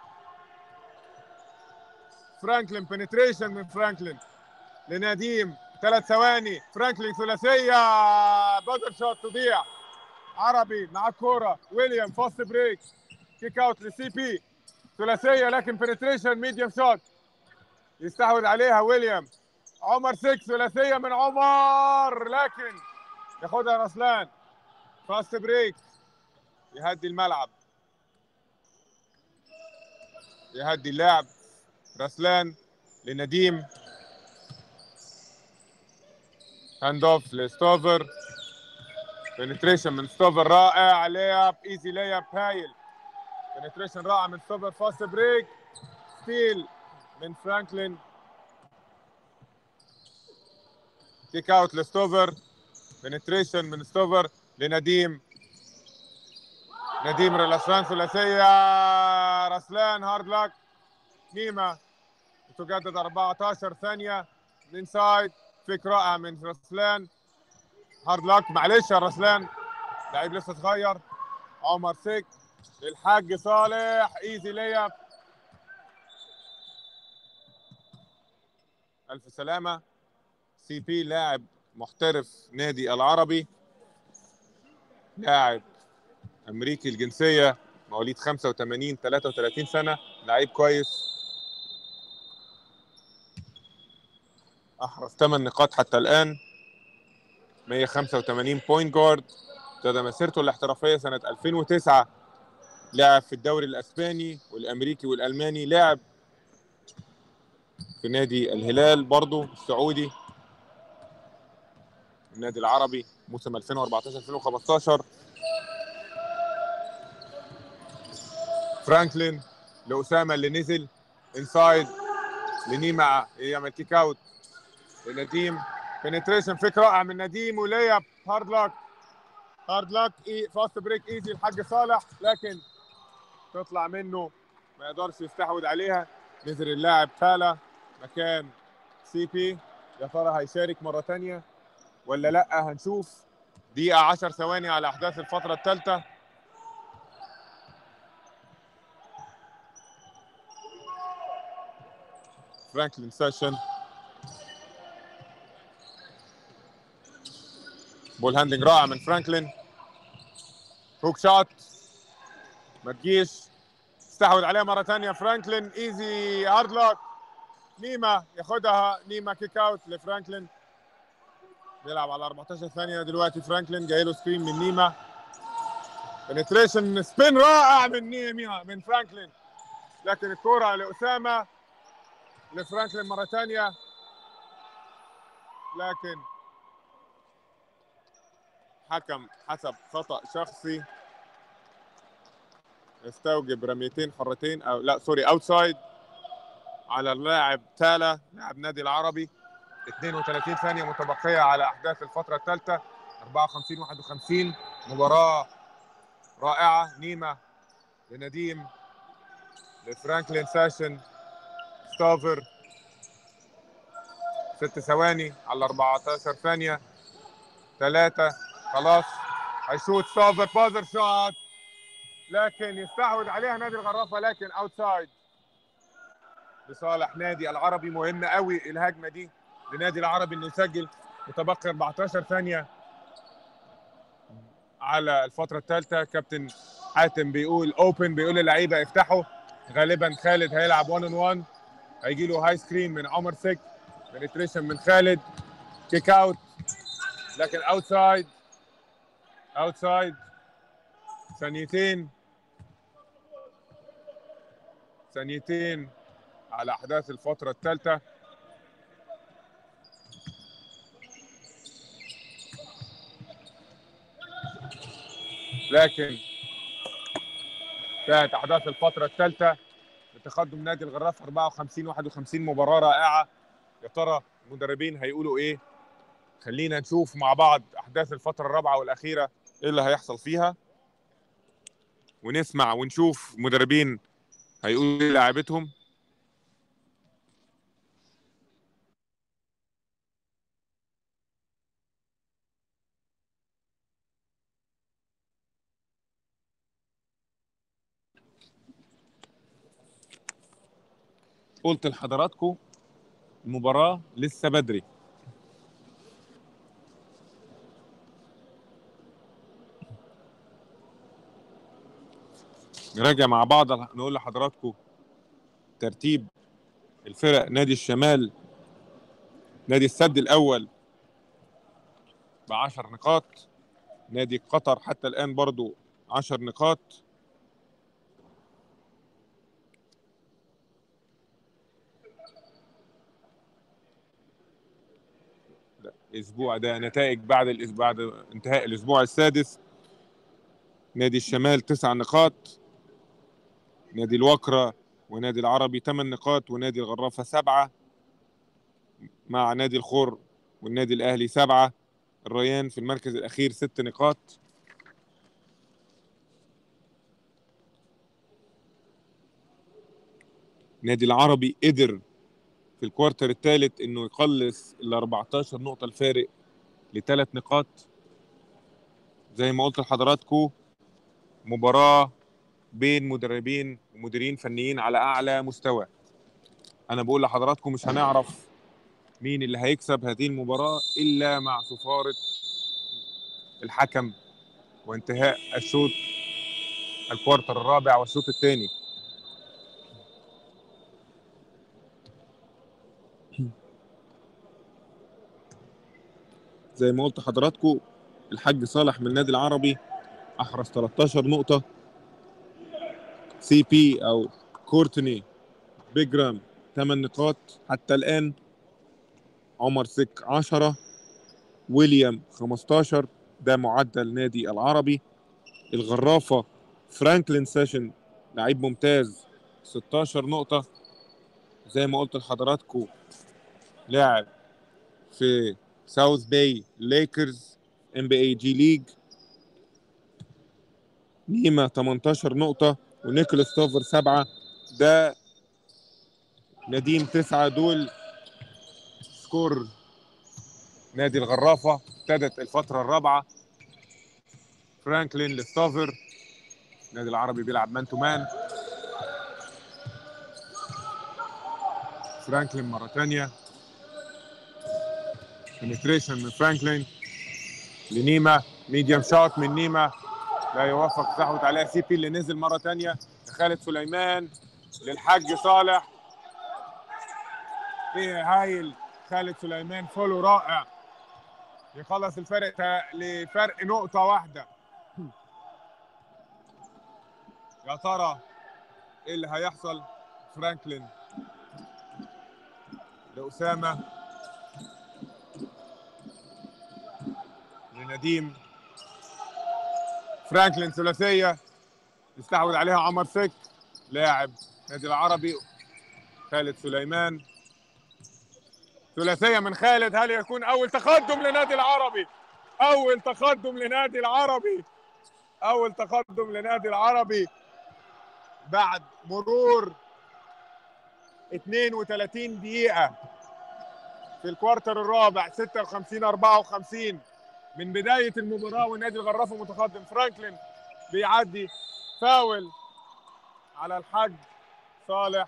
فرانكلين بنتريشن من فرانكلين لنديم ثلاث ثواني فرانكلين ثلاثيه بدر شوت تضيع عربي مع الكوره ويليام فاست بريك كيك اوت لسي بي ثلاثيه لكن بنتريشن ميديوم شوت يستحوذ عليها ويليام عمر 6 ثلاثيه من عمر لكن ياخدها رسلان فاست بريك يهدي الملعب يهدي اللعب رسلان لنديم هاند اوف لستوفر بنتريشن من ستوفر رائع لياب ايزي لياب هايل بنتريشن رائع من ستوفر فاست بريك ستيل من فرانكلين كيك اوت لستوفر بنتريشن من ستوفر لنديم نديم رسلان ثلاثية رسلان هارد لك نيمة تجدد 14 ثانية انسايد فيك رائع من رسلان هارد لك معلش يا رسلان لعيب لسه صغير عمر سك للحاج صالح ايزي لياب الف سلامه سي بي لاعب محترف نادي العربي لاعب امريكي الجنسيه مواليد 85 33 سنه لعيب كويس احرز 8 نقاط حتى الان 185 بوينت جارد ابتدى مسيرته الاحترافيه سنه 2009 لعب في الدوري الاسباني والامريكي والالماني لعب في نادي الهلال برضه السعودي النادي العربي موسم 2014 2015 فرانكلين لأسامة اللي نزل انسايد لنيمة يعمل كيك اوت لنديم بنتريشن فيك رائع من نديم ولياب هارد لك هارد لك إي فاست بريك ايزي الحاج صالح لكن تطلع منه ما يقدرش يستحوذ عليها نزل اللاعب تالا مكان سي بي يا ترى هيشارك مره ثانيه ولا لا هنشوف دقيقه 10 ثواني على احداث الفتره الثالثه فرانكلين سيشن بول هاندنج رائع من فرانكلين هوك شوت ما تجيش استحوذ عليها مره ثانيه فرانكلين ايزي هارد لوك نيما ياخدها نيما كيك اوت لفرانكلين بيلعب على 14 ثانيه دلوقتي فرانكلين جاي له سكرين من نيما بنتريشن سبين رائع من نيما من فرانكلين لكن الكره لاسامه لفرانكلين مره ثانيه لكن حكم حسب خطا شخصي يستوجب رميتين حرتين او لا سوري اوتسايد على اللاعب تالا لاعب نادي العربي 32 ثانيه متبقيه على احداث الفتره الثالثه 54 51 مباراه رائعه نيما لنديم لفرانكلين ساشن ستوفر ست ثواني على 14 ثانيه ثلاثه خلاص هيشوت ستوفر بازر شوت لكن يستحوذ عليها نادي الغرافه لكن اوتسايد لصالح نادي العربي مهم قوي الهجمه دي لنادي العربي انه يسجل متبقي 14 ثانيه على الفتره الثالثه كابتن حاتم بيقول اوبن بيقول للعيبه افتحوا غالبا خالد هيلعب 1 اون 1 هيجي له هاي سكرين من عمر سك بنتريشن من خالد كيك اوت لكن اوتسايد اوتسايد ثانيتين ثانيتين على احداث الفتره الثالثه لكن انتهت احداث الفتره الثالثه بتقدم نادي الغراف 54 51 مباراه رائعه يا ترى المدربين هيقولوا ايه خلينا نشوف مع بعض احداث الفتره الرابعه والاخيره ايه اللي هيحصل فيها ونسمع ونشوف مدربين هيقولوا ايه لاعبتهم قلت لحضراتكم المباراة لسه بدري نراجع مع بعض نقول لحضراتكم ترتيب الفرق نادي الشمال نادي السد الأول بعشر نقاط نادي قطر حتى الآن برضو عشر نقاط اسبوع ده نتائج بعد الاسبوع بعد انتهاء الاسبوع السادس نادي الشمال تسع نقاط نادي الوكرة ونادي العربي ثمان نقاط ونادي الغرافة سبعة مع نادي الخور والنادي الأهلي سبعة الريان في المركز الأخير ست نقاط نادي العربي قدر في الكوارتر الثالث انه يقلص ال 14 نقطة الفارق لثلاث نقاط زي ما قلت لحضراتكم مباراة بين مدربين ومديرين فنيين على أعلى مستوى أنا بقول لحضراتكم مش هنعرف مين اللي هيكسب هذه المباراة إلا مع صفارة الحكم وانتهاء الشوط الكوارتر الرابع والشوط الثاني زي ما قلت لحضراتكم الحاج صالح من النادي العربي احرز 13 نقطة سي بي او كورتني بيجرام 8 نقاط حتى الآن عمر سك 10 ويليام 15 ده معدل نادي العربي الغرافة فرانكلين سيشن لعيب ممتاز 16 نقطة زي ما قلت لحضراتكم لاعب في ساوث باي ليكرز ام بي اي جي ليج نيما 18 نقطة ونيكولاس ستوفر 7 ده نديم 9 دول سكور نادي الغرافة ابتدت الفترة الرابعة فرانكلين لستوفر النادي العربي بيلعب مان تو مان فرانكلين مرة تانية بنتريشن من فرانكلين لنيما ميديوم شوت من نيما لا يوفق تحوت عليها سي بي اللي نزل مرة تانية لخالد سليمان للحاج صالح ايه هايل خالد سليمان فولو رائع يخلص الفرق لفرق نقطة واحدة يا ترى ايه اللي هيحصل فرانكلين لأسامة لنديم فرانكلين ثلاثية يستحوذ عليها عمر سك لاعب نادي العربي خالد سليمان ثلاثية من خالد هل يكون أول تقدم لنادي العربي أول تقدم لنادي العربي أول تقدم لنادي العربي بعد مرور 32 دقيقة في الكوارتر الرابع 56 54 من بداية المباراة والنادي الغرافة متقدم فرانكلين بيعدي فاول على الحاج صالح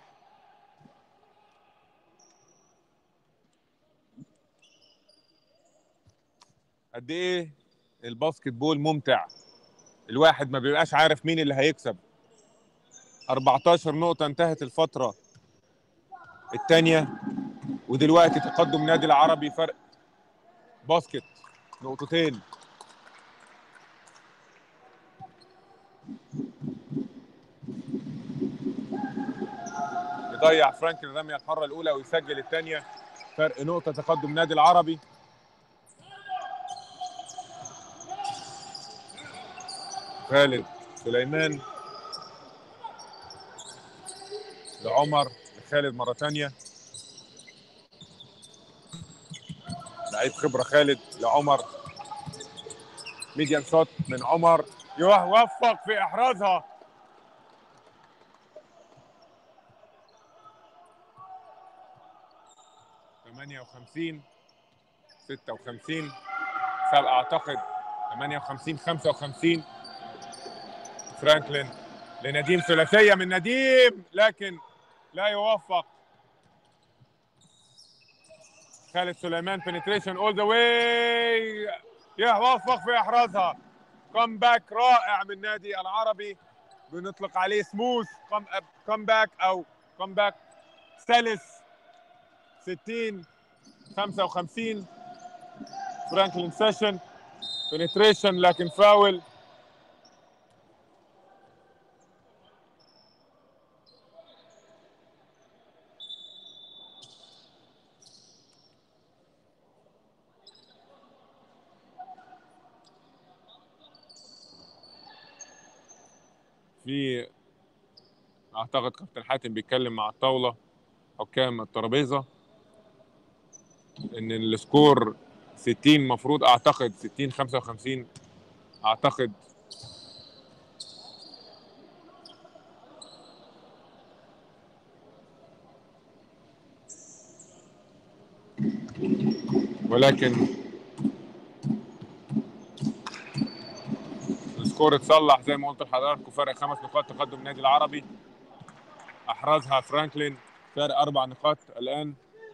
قد ايه الباسكت بول ممتع الواحد ما بيبقاش عارف مين اللي هيكسب 14 نقطة انتهت الفترة الثانية ودلوقتي تقدم نادي العربي فرق باسكت نقطتين يضيع فرانك الرميه الحره الاولى ويسجل الثانيه فرق نقطه تقدم نادي العربي خالد سليمان لعمر لخالد مره ثانيه لعيب خبره خالد لعمر ميديان شوت من عمر يوفق في احرازها ثمانية وخمسين ستة وخمسين سبعة أعتقد ثمانية وخمسين خمسة وخمسين فرانكلين لنديم ثلاثية من نديم لكن لا يوفق خالد سليمان بنتريشن اول ذا واي يوفق في احرازها كم باك رائع من نادي العربي بنطلق عليه سموث كم باك او كم باك سلس 60 55 فرانكلين سيشن بنتريشن لكن فاول في اعتقد كابتن حاتم بيتكلم مع الطاوله حكام الترابيزه ان السكور 60 المفروض اعتقد 60 55 اعتقد ولكن السكور اتصلح زي ما قلت لحضراتكم فرق خمس نقاط تقدم النادي العربي احرزها فرانكلين فرق اربع نقاط الان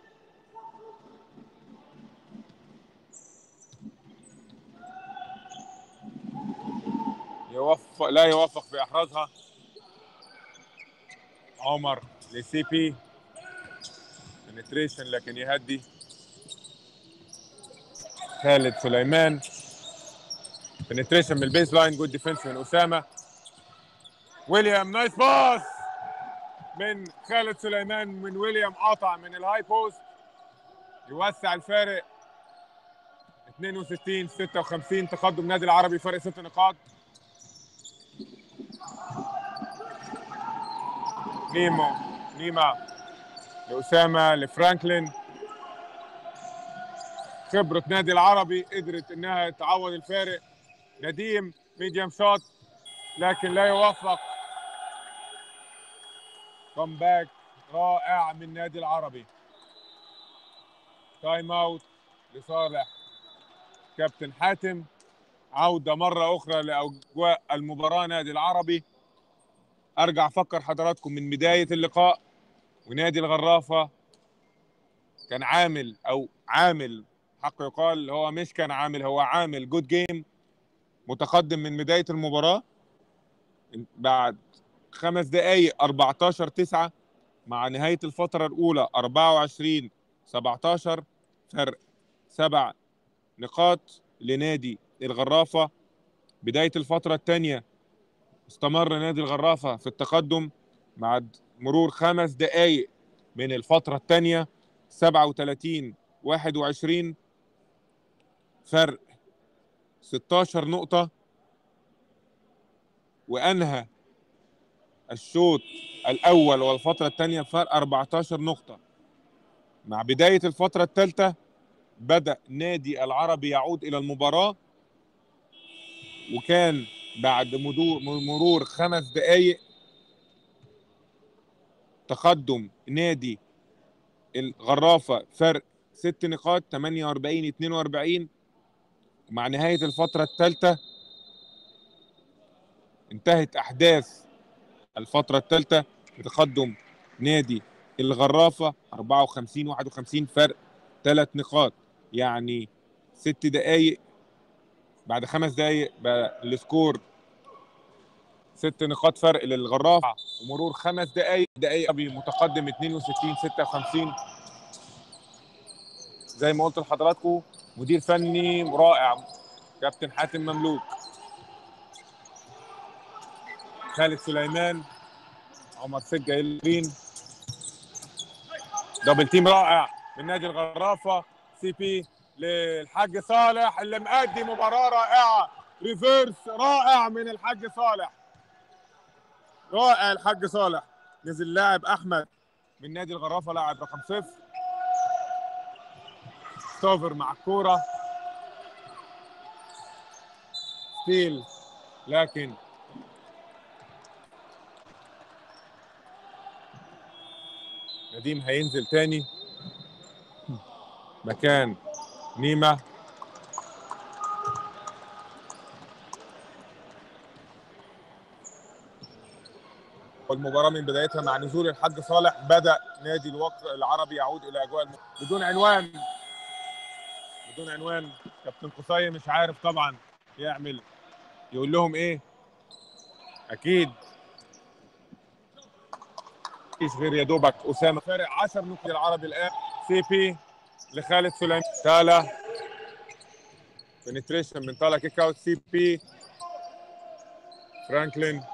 يوفق لا يوفق في احرازها عمر لسي بي بنتريشن لكن يهدي خالد سليمان بنتريشن من البيس لاين جود ديفنس من اسامه ويليام نايس باس من خالد سليمان من ويليام قطع من الهاي بوست يوسع الفارق 62 56 تقدم نادي العربي فرق ست نقاط نيمو نيما لأسامة لفرانكلين خبرة نادي العربي قدرت انها تعوض الفارق نديم ميديم شوت لكن لا يوفق كومباك رائع من نادي العربي تايم اوت لصالح كابتن حاتم عودة مرة أخرى لأجواء المباراة نادي العربي أرجع أفكر حضراتكم من بداية اللقاء ونادي الغرافة كان عامل أو عامل حق يقال هو مش كان عامل هو عامل جود جيم متقدم من بداية المباراة بعد خمس دقايق 14 9 مع نهاية الفترة الأولى 24 17 فرق سبع نقاط لنادي الغرافة بداية الفترة الثانية استمر نادي الغرافة في التقدم مع مرور خمس دقايق من الفترة الثانية 37 21 فرق 16 نقطة وأنهى الشوط الأول والفترة الثانية فرق 14 نقطة مع بداية الفترة الثالثة بدأ نادي العربي يعود إلى المباراة وكان بعد مرور خمس دقايق تقدم نادي الغرافة فرق ست نقاط 48 42 مع نهاية الفترة الثالثة انتهت أحداث الفترة الثالثة بتقدم نادي الغرافة 54 51 فرق ثلاث نقاط يعني ست دقايق بعد خمس دقايق بقى السكور ست نقاط فرق للغرافة ومرور خمس دقايق دقايق متقدم 62 56 زي ما قلت لحضراتكم مدير فني رائع كابتن حاتم مملوك خالد سليمان عمر سجا يلين دبل تيم رائع من نادي الغرافه سي بي للحاج صالح اللي مأدي مباراه رائعه ريفيرس رائع من الحاج صالح رائع الحاج صالح نزل لاعب احمد من نادي الغرافه لاعب رقم صفر ستوفر مع الكوره ستيل لكن نديم هينزل تاني مكان نيمة والمباراة من بدايتها مع نزول الحاج صالح بدأ نادي الوقت العربي يعود إلى أجواء الم... بدون عنوان بدون عنوان كابتن قصي مش عارف طبعا يعمل يقول لهم إيه أكيد مفيش غير يا دوبك أسامة فارق 10 نقط العربي الآن سي بي لخالد سليمان تالا بنتريشن من تالا كيك اوت سي بي فرانكلين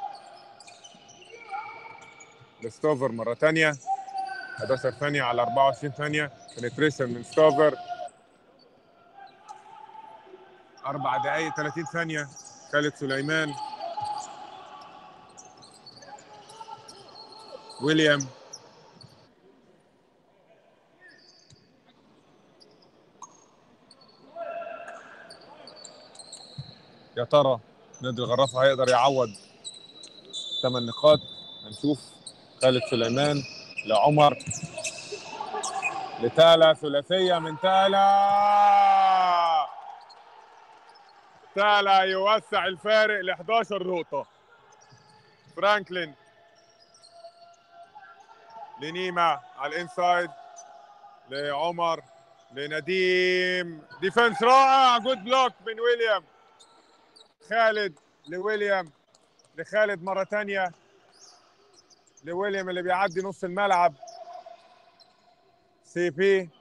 لستوفر مرة ثانية 11 ثانية على 24 ثانية بنتريشن من ستوفر أربع دقايق 30 ثانية خالد سليمان ويليام يا ترى نادي الغرافة هيقدر يعوض ثمان نقاط هنشوف خالد سليمان لعمر لتالا ثلاثية من تالا تالا يوسع الفارق ل 11 نقطة فرانكلين لنيما على الانسايد لعمر لنديم ديفنس رائع جود بلوك من ويليام خالد لويليام لخالد مرة تانية لويليام اللي بيعدي نص الملعب سي بي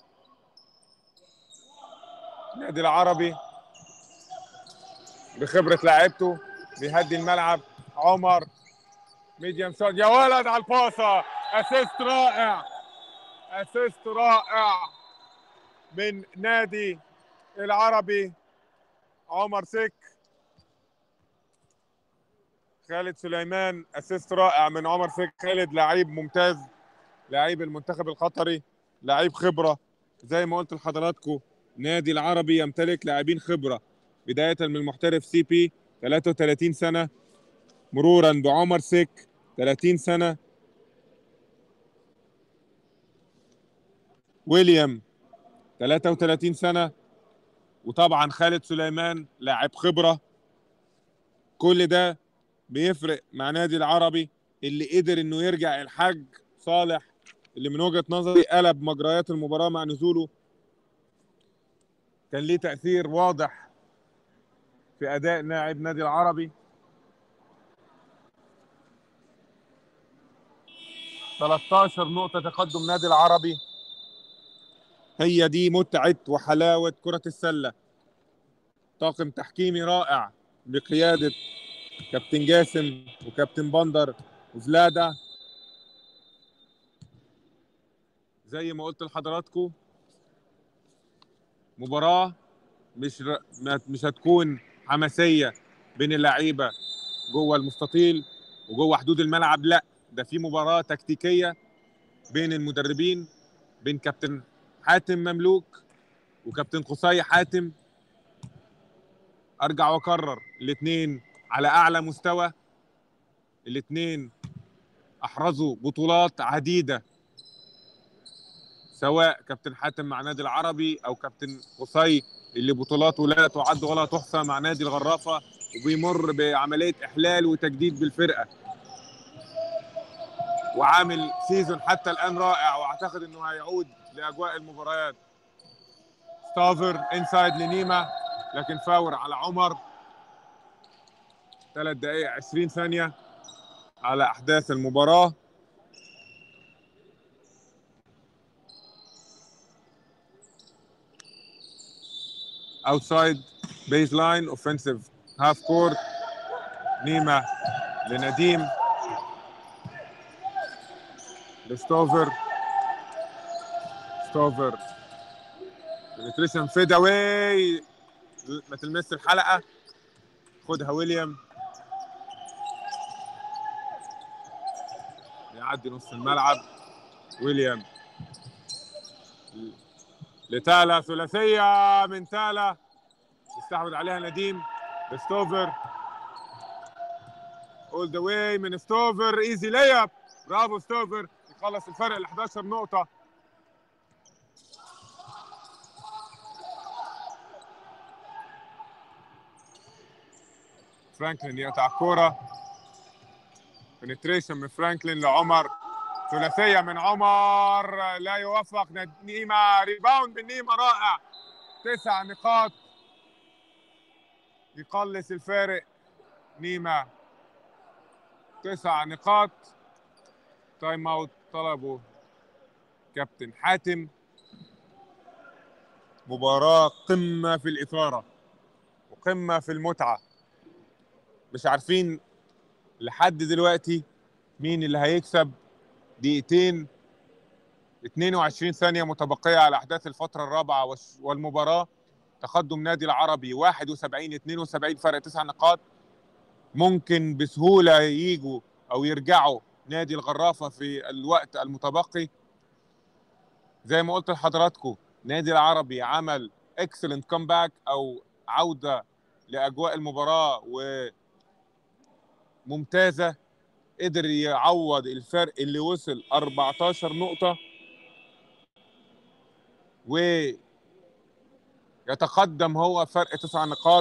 النادي العربي بخبرة لاعبته بيهدي الملعب عمر ميديم شوت يا ولد على الباصة اسيست رائع اسيست رائع من نادي العربي عمر سك خالد سليمان اسيست رائع من عمر سك خالد لعيب ممتاز لعيب المنتخب القطري لعيب خبره زي ما قلت لحضراتكم نادي العربي يمتلك لاعبين خبره بدايه من المحترف سي بي 33 سنه مرورا بعمر سك 30 سنه ويليام 33 سنه وطبعا خالد سليمان لاعب خبره كل ده بيفرق مع نادي العربي اللي قدر انه يرجع الحاج صالح اللي من وجهه نظري قلب مجريات المباراه مع نزوله كان ليه تاثير واضح في اداء لاعب نادي العربي 13 نقطة تقدم نادي العربي هي دي متعة وحلاوة كرة السلة طاقم تحكيمي رائع بقيادة كابتن جاسم وكابتن بندر وزلادة زي ما قلت لحضراتكم مباراة مش ر... مش هتكون حماسية بين اللعيبة جوه المستطيل وجوه حدود الملعب لا ده في مباراة تكتيكية بين المدربين بين كابتن حاتم مملوك وكابتن قصي حاتم ارجع واكرر الاثنين على اعلى مستوى الاثنين احرزوا بطولات عديده سواء كابتن حاتم مع نادي العربي او كابتن قصي اللي بطولاته لا تعد ولا تحصى مع نادي الغرافه وبيمر بعمليه احلال وتجديد بالفرقه وعامل سيزون حتى الان رائع واعتقد انه هيعود لاجواء المباريات ستافر انسايد لنيما لكن فاور على عمر ثلاث دقائق 20 ثانية على أحداث المباراة outside baseline offensive half court نيمة لنديم لستوفر ستوفر بنتريشن فيد اواي ما تلمس الحلقه خدها ويليام يعدي نص الملعب ويليام لتالا ثلاثيه من تالا يستحوذ عليها نديم ستوفر اول ذا واي من ستوفر ايزي لايب برافو ستوفر يخلص الفرق ل 11 نقطة فرانكلين يقطع الكورة بنتريشن من فرانكلين لعمر ثلاثية من عمر لا يوفق نيما ريباوند من نيما رائع تسع نقاط يقلص الفارق نيما تسع نقاط تايم اوت طلبه كابتن حاتم مباراة قمة في الإثارة وقمة في المتعة مش عارفين لحد دلوقتي مين اللي هيكسب دقيقتين 22 ثانية متبقية على أحداث الفترة الرابعة والمباراة تقدم نادي العربي 71 72 فرق تسع نقاط ممكن بسهولة ييجوا أو يرجعوا نادي الغرافة في الوقت المتبقي زي ما قلت لحضراتكم نادي العربي عمل اكسلنت كومباك او عوده لاجواء المباراه وممتازه قدر يعوض الفرق اللي وصل 14 نقطه ويتقدم هو فرق تسع نقاط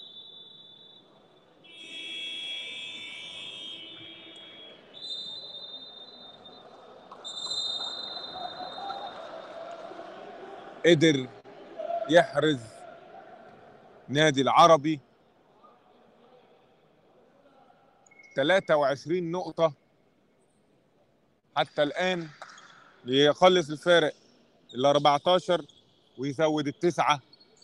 قدر يحرز نادي العربي 23 نقطة حتى الآن ليخلص الفارق ال 14 ويزود التسعة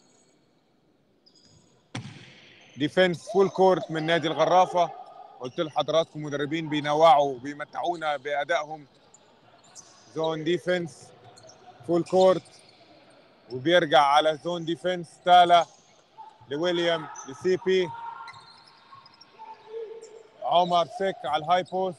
ديفنس فول كورت من نادي الغرافة قلت لحضراتكم مدربين بينوعوا وبيمتعونا بأدائهم زون ديفنس فول كورت وبيرجع على زون ديفنس تالا لويليام لسي بي عمر سك على الهاي بوست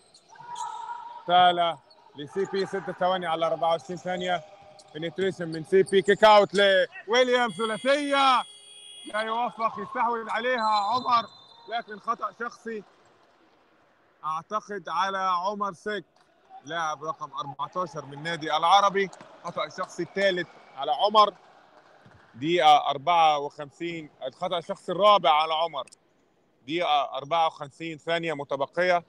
تالا لسي بي 6 ثواني على 24 ثانية بنتريشن من سي بي كيك اوت لويليام ثلاثية لا يوفق يستحوذ عليها عمر لكن خطأ شخصي اعتقد على عمر سك لاعب رقم 14 من نادي العربي خطأ الشخصي الثالث على عمر دقيقة 54 الخطأ الشخصي الرابع على عمر دقيقة 54 ثانية متبقية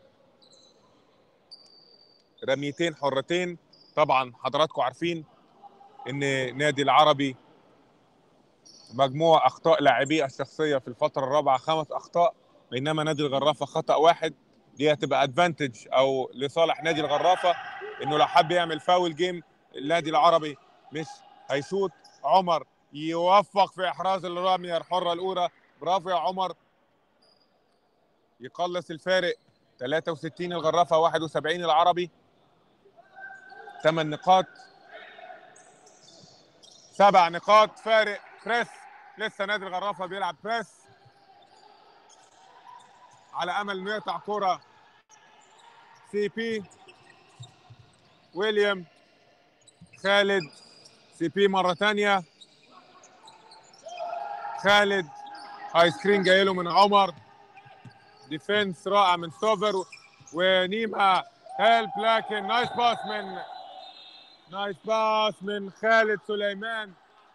رميتين حرتين طبعا حضراتكم عارفين ان نادي العربي مجموع اخطاء لاعبيه الشخصيه في الفتره الرابعه خمس اخطاء بينما نادي الغرافه خطا واحد دي هتبقى ادفانتج او لصالح نادي الغرافه انه لو حب يعمل فاول جيم النادي العربي مش هيشوط عمر يوفق في احراز الرميه الحره الاولى برافو يا عمر يقلص الفارق 63 الغرافه 71 العربي 8 نقاط سبع نقاط فارق بريس لسه نادي الغرافه بيلعب بريس على امل انه يقطع كره سي بي ويليام خالد سي بي مره ثانيه خالد هاي سكرين جاي له من عمر ديفنس رائع من سوفر ونيما هيلب لكن نايس باس من نايس باس من خالد سليمان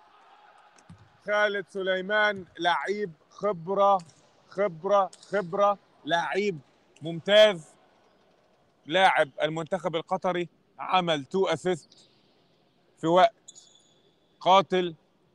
خالد سليمان لعيب خبره خبره خبره لعيب ممتاز لاعب المنتخب القطري عمل تو اسيست في وقت قاتل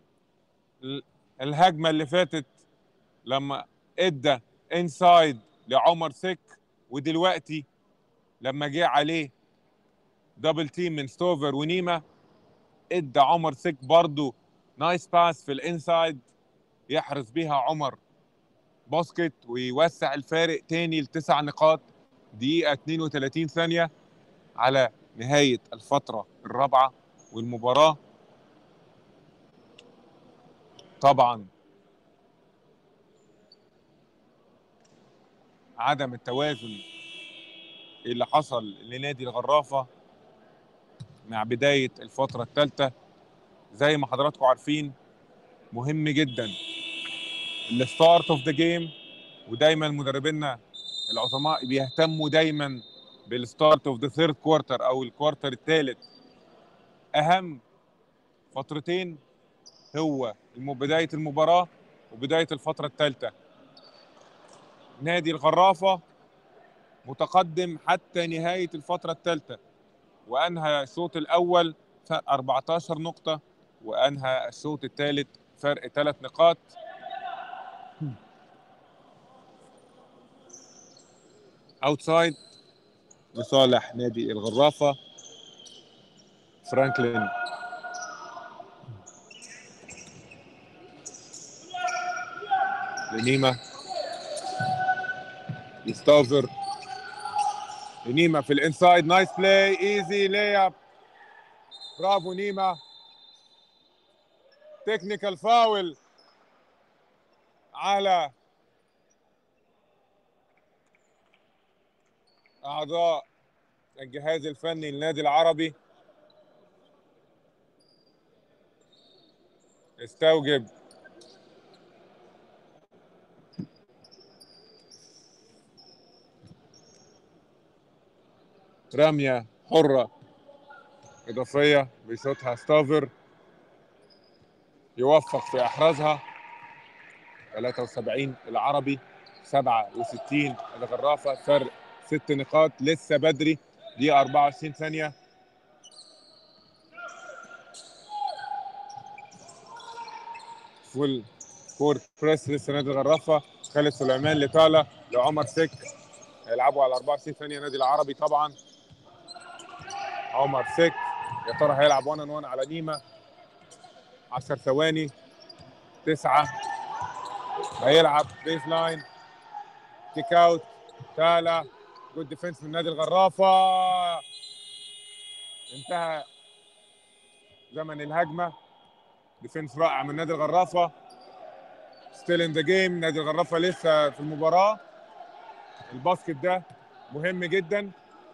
الهجمه اللي فاتت لما ادى انسايد لعمر سك ودلوقتي لما جه عليه دبل تيم من ستوفر ونيما ادى عمر سك برضه نايس باس في الانسايد يحرز بيها عمر باسكت ويوسع الفارق تاني لتسع نقاط دقيقة 32 ثانية على نهاية الفترة الرابعة والمباراه طبعا عدم التوازن اللي حصل لنادي الغرافه مع بدايه الفتره الثالثه زي ما حضراتكم عارفين مهم جدا الستارت اوف ذا جيم ودايما مدربينا العظماء بيهتموا دايما بالستارت اوف ذا ثيرد كوارتر او الكوارتر الثالث اهم فترتين هو بدايه المباراه وبدايه الفتره الثالثه نادي الغرافه متقدم حتى نهايه الفتره الثالثه وانهى الشوط الاول فرق 14 نقطه وانهى الشوط الثالث فرق ثلاث نقاط اوتسايد لصالح نادي الغرافه فرانكلين لنيما يستوفر نيما في الانسايد نايس بلاي ايزي لاي اب برافو نيما تكنيكال فاول على اعضاء الجهاز الفني للنادي العربي استوجب رمية حرة إضافية بيشوطها ستافر يوفق في إحرازها 73 العربي 67 الغرافة فرق ست نقاط لسه بدري دي 24 ثانية فول كور بريس لسه نادي الغرافة خالد سليمان لطالة لعمر سك هيلعبوا على 24 ثانية نادي العربي طبعا عمر سك يا ترى هيلعب 1 1 على نيما 10 ثواني تسعة هيلعب بيس لاين كيك اوت تالا جود ديفنس من نادي الغرافة انتهى زمن الهجمة ديفنس رائع من نادي الغرافة ستيل ان ذا جيم نادي الغرافة لسه في المباراة الباسكت ده مهم جدا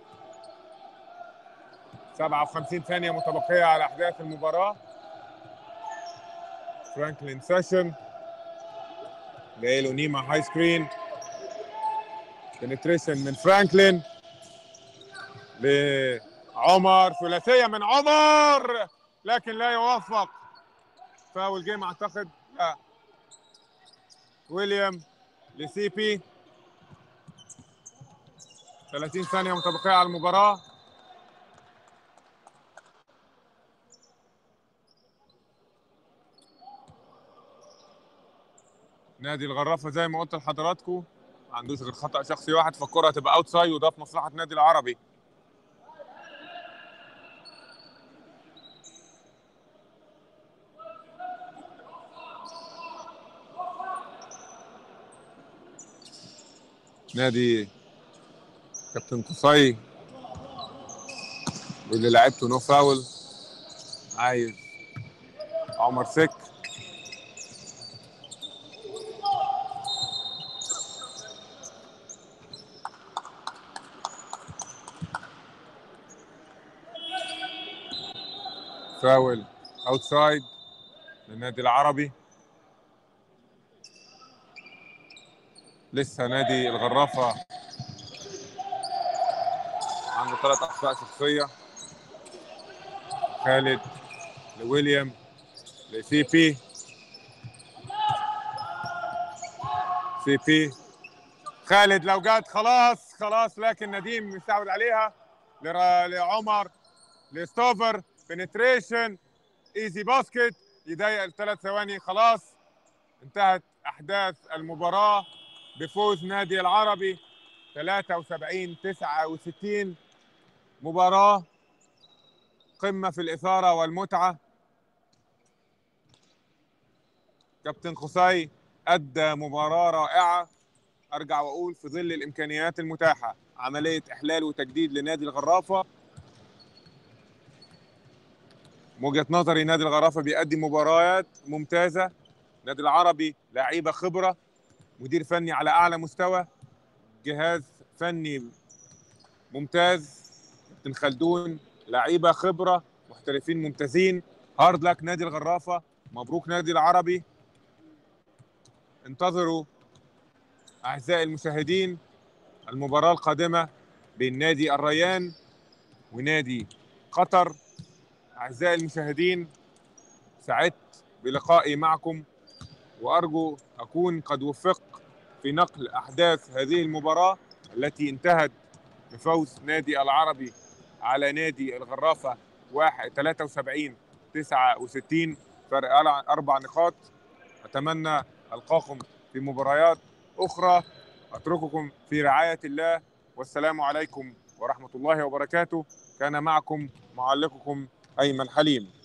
57 ثانية متبقية على أحداث المباراة فرانكلين سيشن جاي له نيما هاي سكرين بنتريشن من فرانكلين لعمر ثلاثية من عمر لكن لا يوفق فاول جيم اعتقد لا ويليام لسي بي 30 ثانية متبقية على المباراة نادي الغرافة زي ما قلت لحضراتكم ما عندوش غير خطأ شخصي واحد فالكرة هتبقى اوت سايد وده في مصلحة نادي العربي نادي كابتن قصي واللي لعبته نو فاول عايز عمر سك فاول اوتسايد للنادي العربي لسه نادي الغرافة عنده ثلاث أخطاء شخصية خالد لويليام لسي بي سي بي خالد لو جات خلاص خلاص لكن نديم مستعود عليها لر- لعمر لستوفر بنتريشن ايزي باسكت يضيق الثلاث ثواني خلاص انتهت احداث المباراه بفوز نادي العربي 73 69 مباراه قمه في الاثاره والمتعه كابتن خصي ادى مباراه رائعه ارجع واقول في ظل الامكانيات المتاحه عمليه احلال وتجديد لنادي الغرافه من وجهه نظري نادي الغرافه بيقدم مباريات ممتازه نادي العربي لعيبه خبره مدير فني على اعلى مستوى جهاز فني ممتاز كابتن خلدون لعيبه خبره محترفين ممتازين هارد لك نادي الغرافه مبروك نادي العربي انتظروا اعزائي المشاهدين المباراه القادمه بين نادي الريان ونادي قطر اعزائي المشاهدين سعدت بلقائي معكم وارجو اكون قد وفقت في نقل احداث هذه المباراه التي انتهت بفوز نادي العربي على نادي الغرافه 1 73 69 فرق اربع نقاط اتمنى القاكم في مباريات اخرى اترككم في رعايه الله والسلام عليكم ورحمه الله وبركاته كان معكم معلقكم ايمن حليم